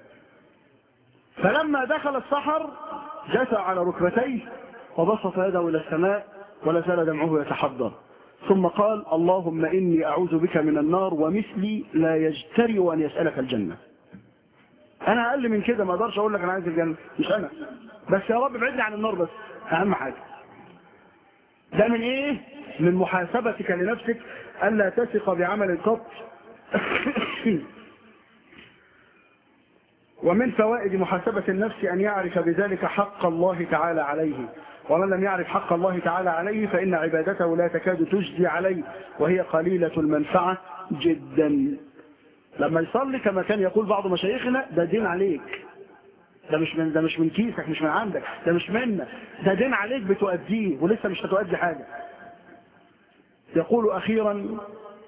فلما دخل السحر جثى على ركبتيه وبسط يده الى السماء ولا زال دمعه يتحضر ثم قال اللهم اني اعوذ بك من النار ومثلي لا يجترئ ان يسالك الجنه انا اقل من كده ما اقدرش اقول لك انا عايز الجنه مش انا بس يا رب ابعدني عن النار بس اهم حاجه ده من ايه من محاسبتك لنفسك الا تثق بعمل قط ومن فوائد محاسبة النفس أن يعرف بذلك حق الله تعالى عليه ومن لم يعرف حق الله تعالى عليه فإن عبادته لا تكاد تجزي عليه وهي قليلة المنفعة جدا لما يصلي كما كان يقول بعض مشايخنا ده دين عليك ده مش من ده مش من كيسك مش من عندك ده مش منك ده دين عليك بتؤديه ولسه مش هتؤدي حاجة يقول أخيرا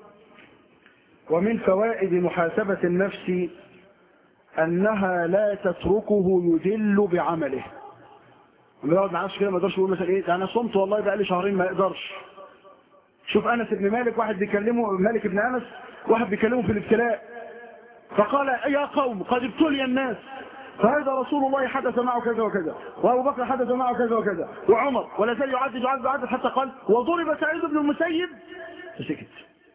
ومن فوائد محاسبة النفس أنها لا تتركه يدل بعمله لما يقعد مع نفسه كده ما يقدرش يقول مثلا ايه ده انا صمت والله بقى لي شهرين ما يقدرش شوف انس بن مالك واحد بيكلمه مالك بن انس واحد بيكلمه في الابتلاء فقال يا قوم قد ابتلي الناس فهذا رسول الله حدث معه كذا وكذا وابو بكر حدث معه كذا وكذا وعمر ولا زال يعدد يعدد يعدد حتى قال وضرب سعيد بن المسيب فسكت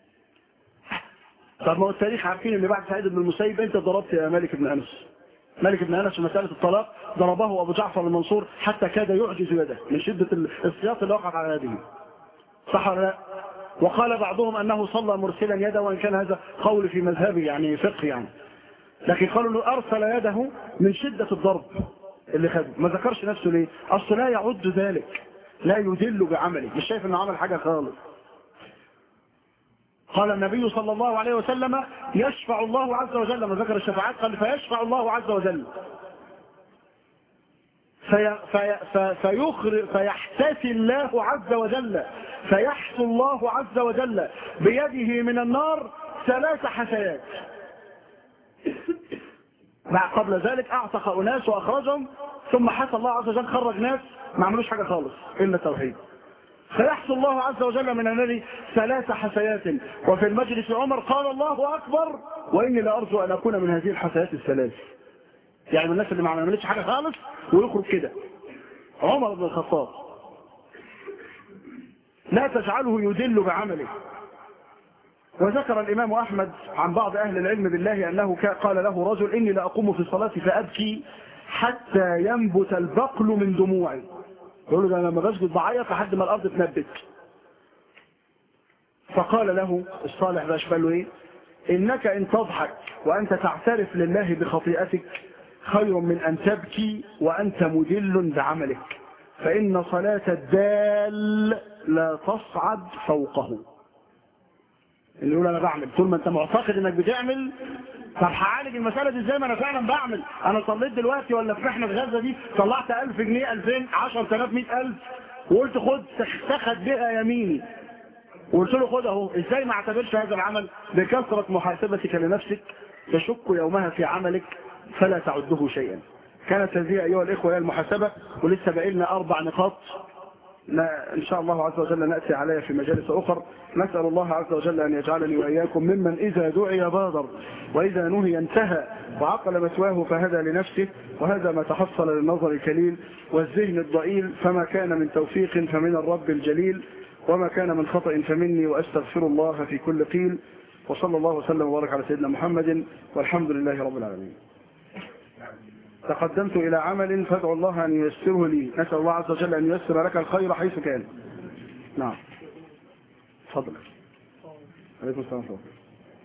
طب ما هو التاريخ عارفين ان بعد سعيد بن المسيب انت ضربت يا مالك بن انس مالك بن انس في مساله الطلاق ضربه ابو جعفر المنصور حتى كاد يعجز يده من شده السياط اللي وقعت على يده صح ولا لا وقال بعضهم انه صلى مرسلا يده وان كان هذا قول في مذهبه يعني فقه يعني لكن قالوا انه ارسل يده من شده الضرب اللي خده ما ذكرش نفسه ليه اصل لا يعد ذلك لا يدل بعمله مش شايف انه عمل حاجه خالص قال النبي صلى الله عليه وسلم يشفع الله عز وجل لما ذكر الشفاعات قال فيشفع الله عز وجل في في في فيخر فيحتسي الله عز وجل فيحصي الله عز وجل بيده من النار ثلاث حسيات مع قبل ذلك اعتق اناس واخرجهم ثم حصى الله عز وجل خرج ناس ما عملوش حاجه خالص الا التوحيد فيحصي الله عز وجل من النار ثلاث حسيات وفي المجلس عمر قال الله اكبر واني لارجو ان اكون من هذه الحسيات الثلاث يعني من الناس اللي ما عملتش حاجه خالص ويخرج كده عمر بن الخطاب لا تجعله يدل بعمله وذكر الإمام أحمد عن بعض أهل العلم بالله أنه قال له رجل إني لأقوم في الصلاة فأبكي حتى ينبت البقل من دموعي يقول له ده أنا لما بسجد بعيط لحد ما الأرض تنبت فقال له الصالح باش قال له إيه إنك إن تضحك وأنت تعترف لله بخطيئتك خير من أن تبكي وأنت مدل بعملك فإن صلاة الدال لا تصعد فوقه اللي يقول انا بعمل طول ما انت معتقد انك بتعمل طب هعالج المساله دي ازاي ما انا فعلا بعمل انا صليت دلوقتي ولا في محنه غزه دي طلعت 1000 جنيه 2000 10000 100000 وقلت خد تاخد بها يميني وقلت له خد اهو ازاي ما اعتبرش هذا العمل بكثره محاسبتك لنفسك تشك يومها في عملك فلا تعده شيئا كانت هذه ايها الاخوه هي المحاسبه ولسه باقي لنا اربع نقاط لا إن شاء الله عز وجل نأتي عليها في مجالس أخر نسأل الله عز وجل أن يجعلني وإياكم ممن إذا دعي بادر وإذا نهي انتهى وعقل مثواه فهدى لنفسه وهذا ما تحصل للنظر الكليل والذهن الضئيل فما كان من توفيق فمن الرب الجليل وما كان من خطأ فمني وأستغفر الله في كل قيل وصلى الله وسلم وبارك على سيدنا محمد والحمد لله رب العالمين تقدمت إلى عمل فادعو الله أن ييسره لي نسأل الله عز وجل أن ييسر لك الخير حيث كان نعم تفضل عليكم السلام ورحمة الله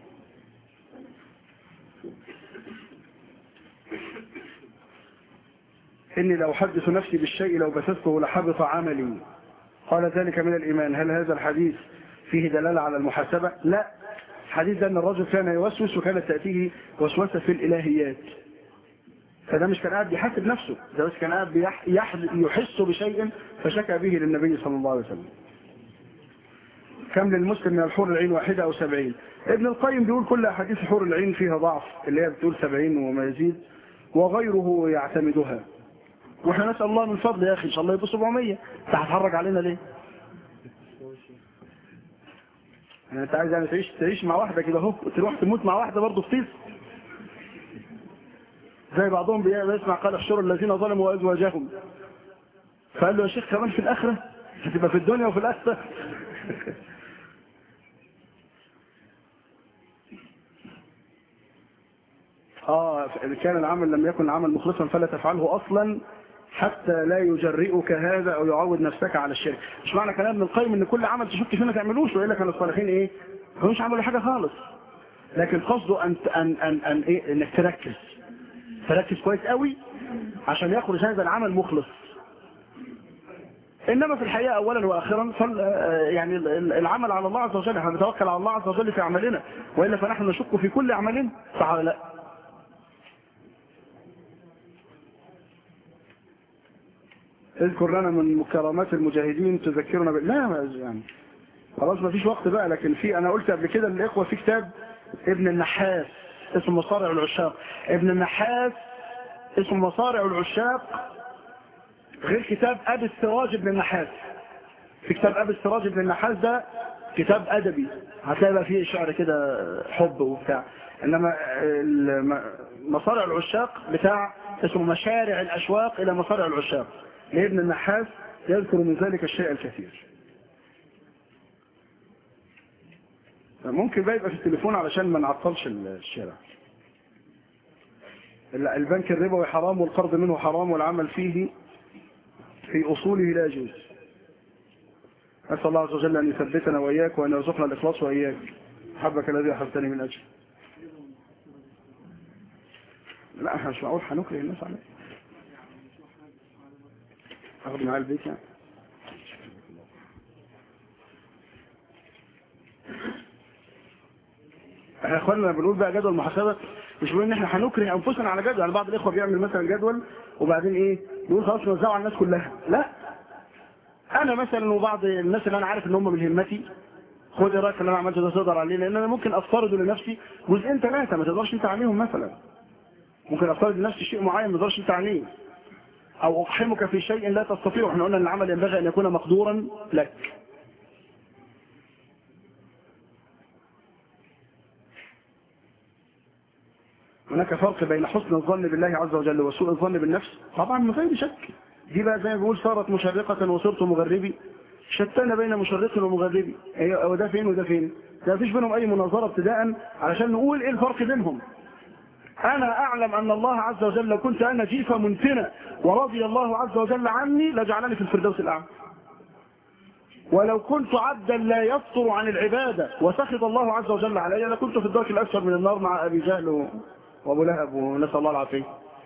إني لو أحدث نفسي بالشيء لو بثثته لحبط عملي قال ذلك من الإيمان هل هذا الحديث فيه دلالة على المحاسبة لا الحديث ده أن الرجل كان يوسوس وكانت تأتيه وسوسة في الإلهيات فده مش كان قاعد بيحاسب نفسه ده بس كان قاعد بيح... يح... يحس بشيء فشكى به للنبي صلى الله عليه وسلم كم للمسلم من الحور العين واحدة أو سبعين ابن القيم بيقول كل أحاديث حور العين فيها ضعف اللي هي بتقول سبعين وما يزيد وغيره يعتمدها واحنا نسأل الله من فضل يا أخي إن شاء الله يبقى 700 انت هتحرج علينا ليه يعني انت عايز يعني تعيش تعيش مع واحدة كده اهو تروح تموت مع واحدة برضه في طيس زي بعضهم بيسمع قال احشروا الذين ظلموا وازواجهم فقال له يا شيخ كمان في الاخره هتبقى في الدنيا وفي الاخره اه كان العمل لم يكن العمل مخلصا فلا تفعله اصلا حتى لا يجرئك هذا او يعود نفسك على الشرك مش معنى كلام ابن القيم ان كل عمل تشك فيه ما تعملوش والا كان الصالحين ايه ما كانوش عملوا حاجه خالص لكن قصده ان ان ان, أن إيه؟ انك تركز تركز كويس قوي عشان يخرج هذا العمل مخلص انما في الحقيقه اولا واخرا فال يعني العمل على الله عز وجل احنا نتوكل على الله عز وجل في اعمالنا والا فنحن نشك في كل اعمالنا صح ولا لا اذكر لنا من مكرمات المجاهدين تذكرنا بال... لا يعني خلاص ما فيش وقت بقى لكن في انا قلت قبل كده للاخوه في كتاب ابن النحاس اسمه مصارع العشاق ابن النحاس اسمه مصارع العشاق غير كتاب ابي السراج ابن النحاس في كتاب ابي السراج ابن النحاس ده كتاب ادبي هتلاقي بقى فيه شعر كده حب وبتاع انما مصارع العشاق بتاع اسمه مشارع الاشواق الى مصارع العشاق لابن النحاس يذكر من ذلك الشيء الكثير ممكن بقى يبقى في التليفون علشان ما نعطلش الشارع البنك الربوي حرام والقرض منه حرام والعمل فيه في أصوله لا يجوز أسأل الله عز وجل أن يثبتنا وإياك وأن يرزقنا الإخلاص وإياك حبك الذي أحبتني من أجل لا احنا مش معقول هنكره الناس عليه أخذ معاه البيت يعني احنا اخواننا بنقول بقى جدول محاسبه مش بنقول ان احنا هنكره انفسنا على جدول يعني بعض الاخوه بيعمل مثلا جدول وبعدين ايه يقول خلاص نوزعه على الناس كلها لا انا مثلا وبعض الناس اللي انا عارف ان هم من همتي خد رايك اللي انا عملته ده تقدر عليه لان انا ممكن افترض لنفسي جزئين ثلاثه ما تقدرش انت عليهم مثلا ممكن افترض لنفسي شيء معين ما تقدرش انت عليه او اقحمك في شيء لا تستطيع احنا قلنا ان العمل ينبغي ان يكون مقدورا لك هناك فرق بين حسن الظن بالله عز وجل وسوء الظن بالنفس طبعا من غير شك دي بقى زي ما بيقول صارت مشرقة وصرت مغربي شتان بين مشرق ومغربي ايه وده فين وده فين ده مفيش بينهم اي مناظرة ابتداء علشان نقول ايه الفرق بينهم انا اعلم ان الله عز وجل لو كنت انا جيفة منتنة ورضي الله عز وجل عني لجعلني في الفردوس الاعلى ولو كنت عبدا لا يفطر عن العبادة وسخط الله عز وجل علي لكنت في الدرك الاسفل من النار مع ابي جهل و- وابو لهب ونسال الله العافيه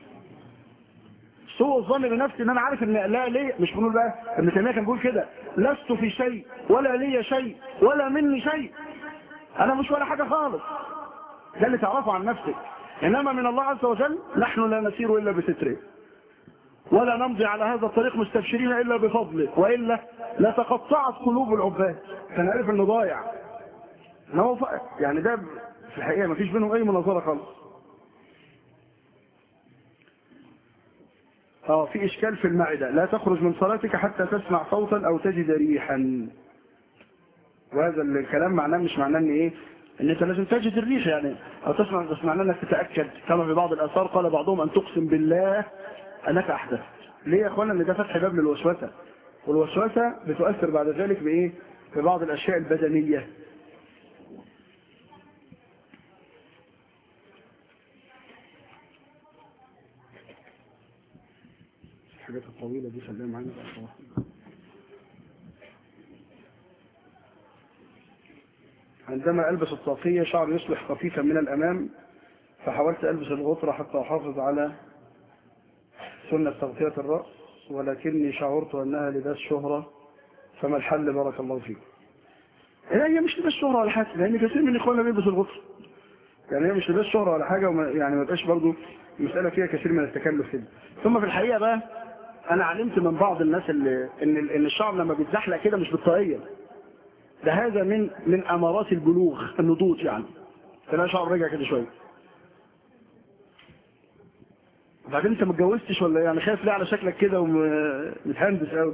سوء الظن بنفسي ان انا عارف ان لا ليه مش بنقول بقى ابن تيميه كان بيقول كده لست في شيء ولا لي شيء ولا مني شيء انا مش ولا حاجه خالص ده اللي تعرفه عن نفسك انما من الله عز وجل نحن لا نسير الا بستره ولا نمضي على هذا الطريق مستبشرين الا بفضله والا لتقطعت قلوب العباد كان عارف انه ضايع إنما هو ف- يعني ده في الحقيقه ما فيش بينهم اي مناظره خالص اه في اشكال في المعده لا تخرج من صلاتك حتى تسمع صوتا او تجد ريحا وهذا الكلام معناه مش معناه ان ايه ان انت لازم تجد الريح يعني او تسمع بس معناه انك تتاكد كما في بعض الاثار قال بعضهم ان تقسم بالله انك احدث ليه يا اخوانا ان ده فتح باب للوسوسه والوسوسه بتؤثر بعد ذلك بايه ببعض الاشياء البدنيه الحاجات الطويله دي خليها معانا بقى عندما ألبس الطاقية شعر يصبح خفيفا من الأمام فحاولت ألبس الغطرة حتى أحافظ على سنة تغطية الرأس ولكني شعرت أنها لباس شهرة فما الحل بارك الله فيك لا هي مش لباس شهرة ولا حاجة لأن كثير من إخواننا بيلبس الغطرة يعني هي مش لباس شهرة ولا حاجة وما يعني ما تبقاش برضه المسألة فيها كثير من التكلف كده ثم في الحقيقة بقى أنا علمت من بعض الناس اللي إن إن الشعر لما بيتزحلق كده مش بالطاقية ده هذا من من امارات البلوغ النضوج يعني تلاقي شعر رجع كده شويه وبعدين انت ما اتجوزتش ولا إيه؟ يعني خايف ليه على شكلك كده ومتهندس قوي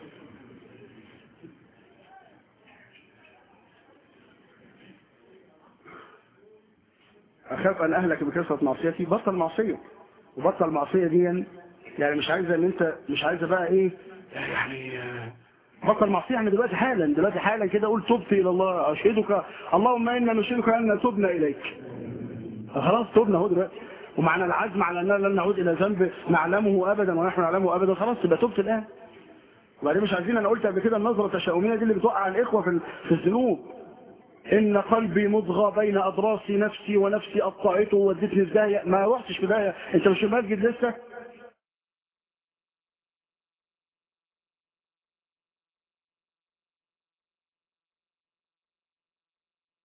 اخاف ان اهلك بكثره معصيتي بطل معصيه وبطل معصيه دي يعني مش عايزه ان انت مش عايزه بقى ايه يعني آه، بطل معصيه يعني دلوقتي حالا دلوقتي حالا كده قول تبت الى الله اشهدك اللهم انا نشهدك ان تبنا اليك خلاص تبنا اهو دلوقتي ومعنى العزم على اننا لن نعود الى ذنب نعلمه ابدا ونحن نعلمه ابدا خلاص يبقى تبت الان وبعدين مش عايزين انا قلت قبل كده النظره التشاؤميه دي اللي بتوقع الاخوه في في الذنوب ان قلبي مضغى بين اضراس نفسي ونفسي قطعته وودتني في داهيه ما رحتش في داهيه انت مش في المسجد لسه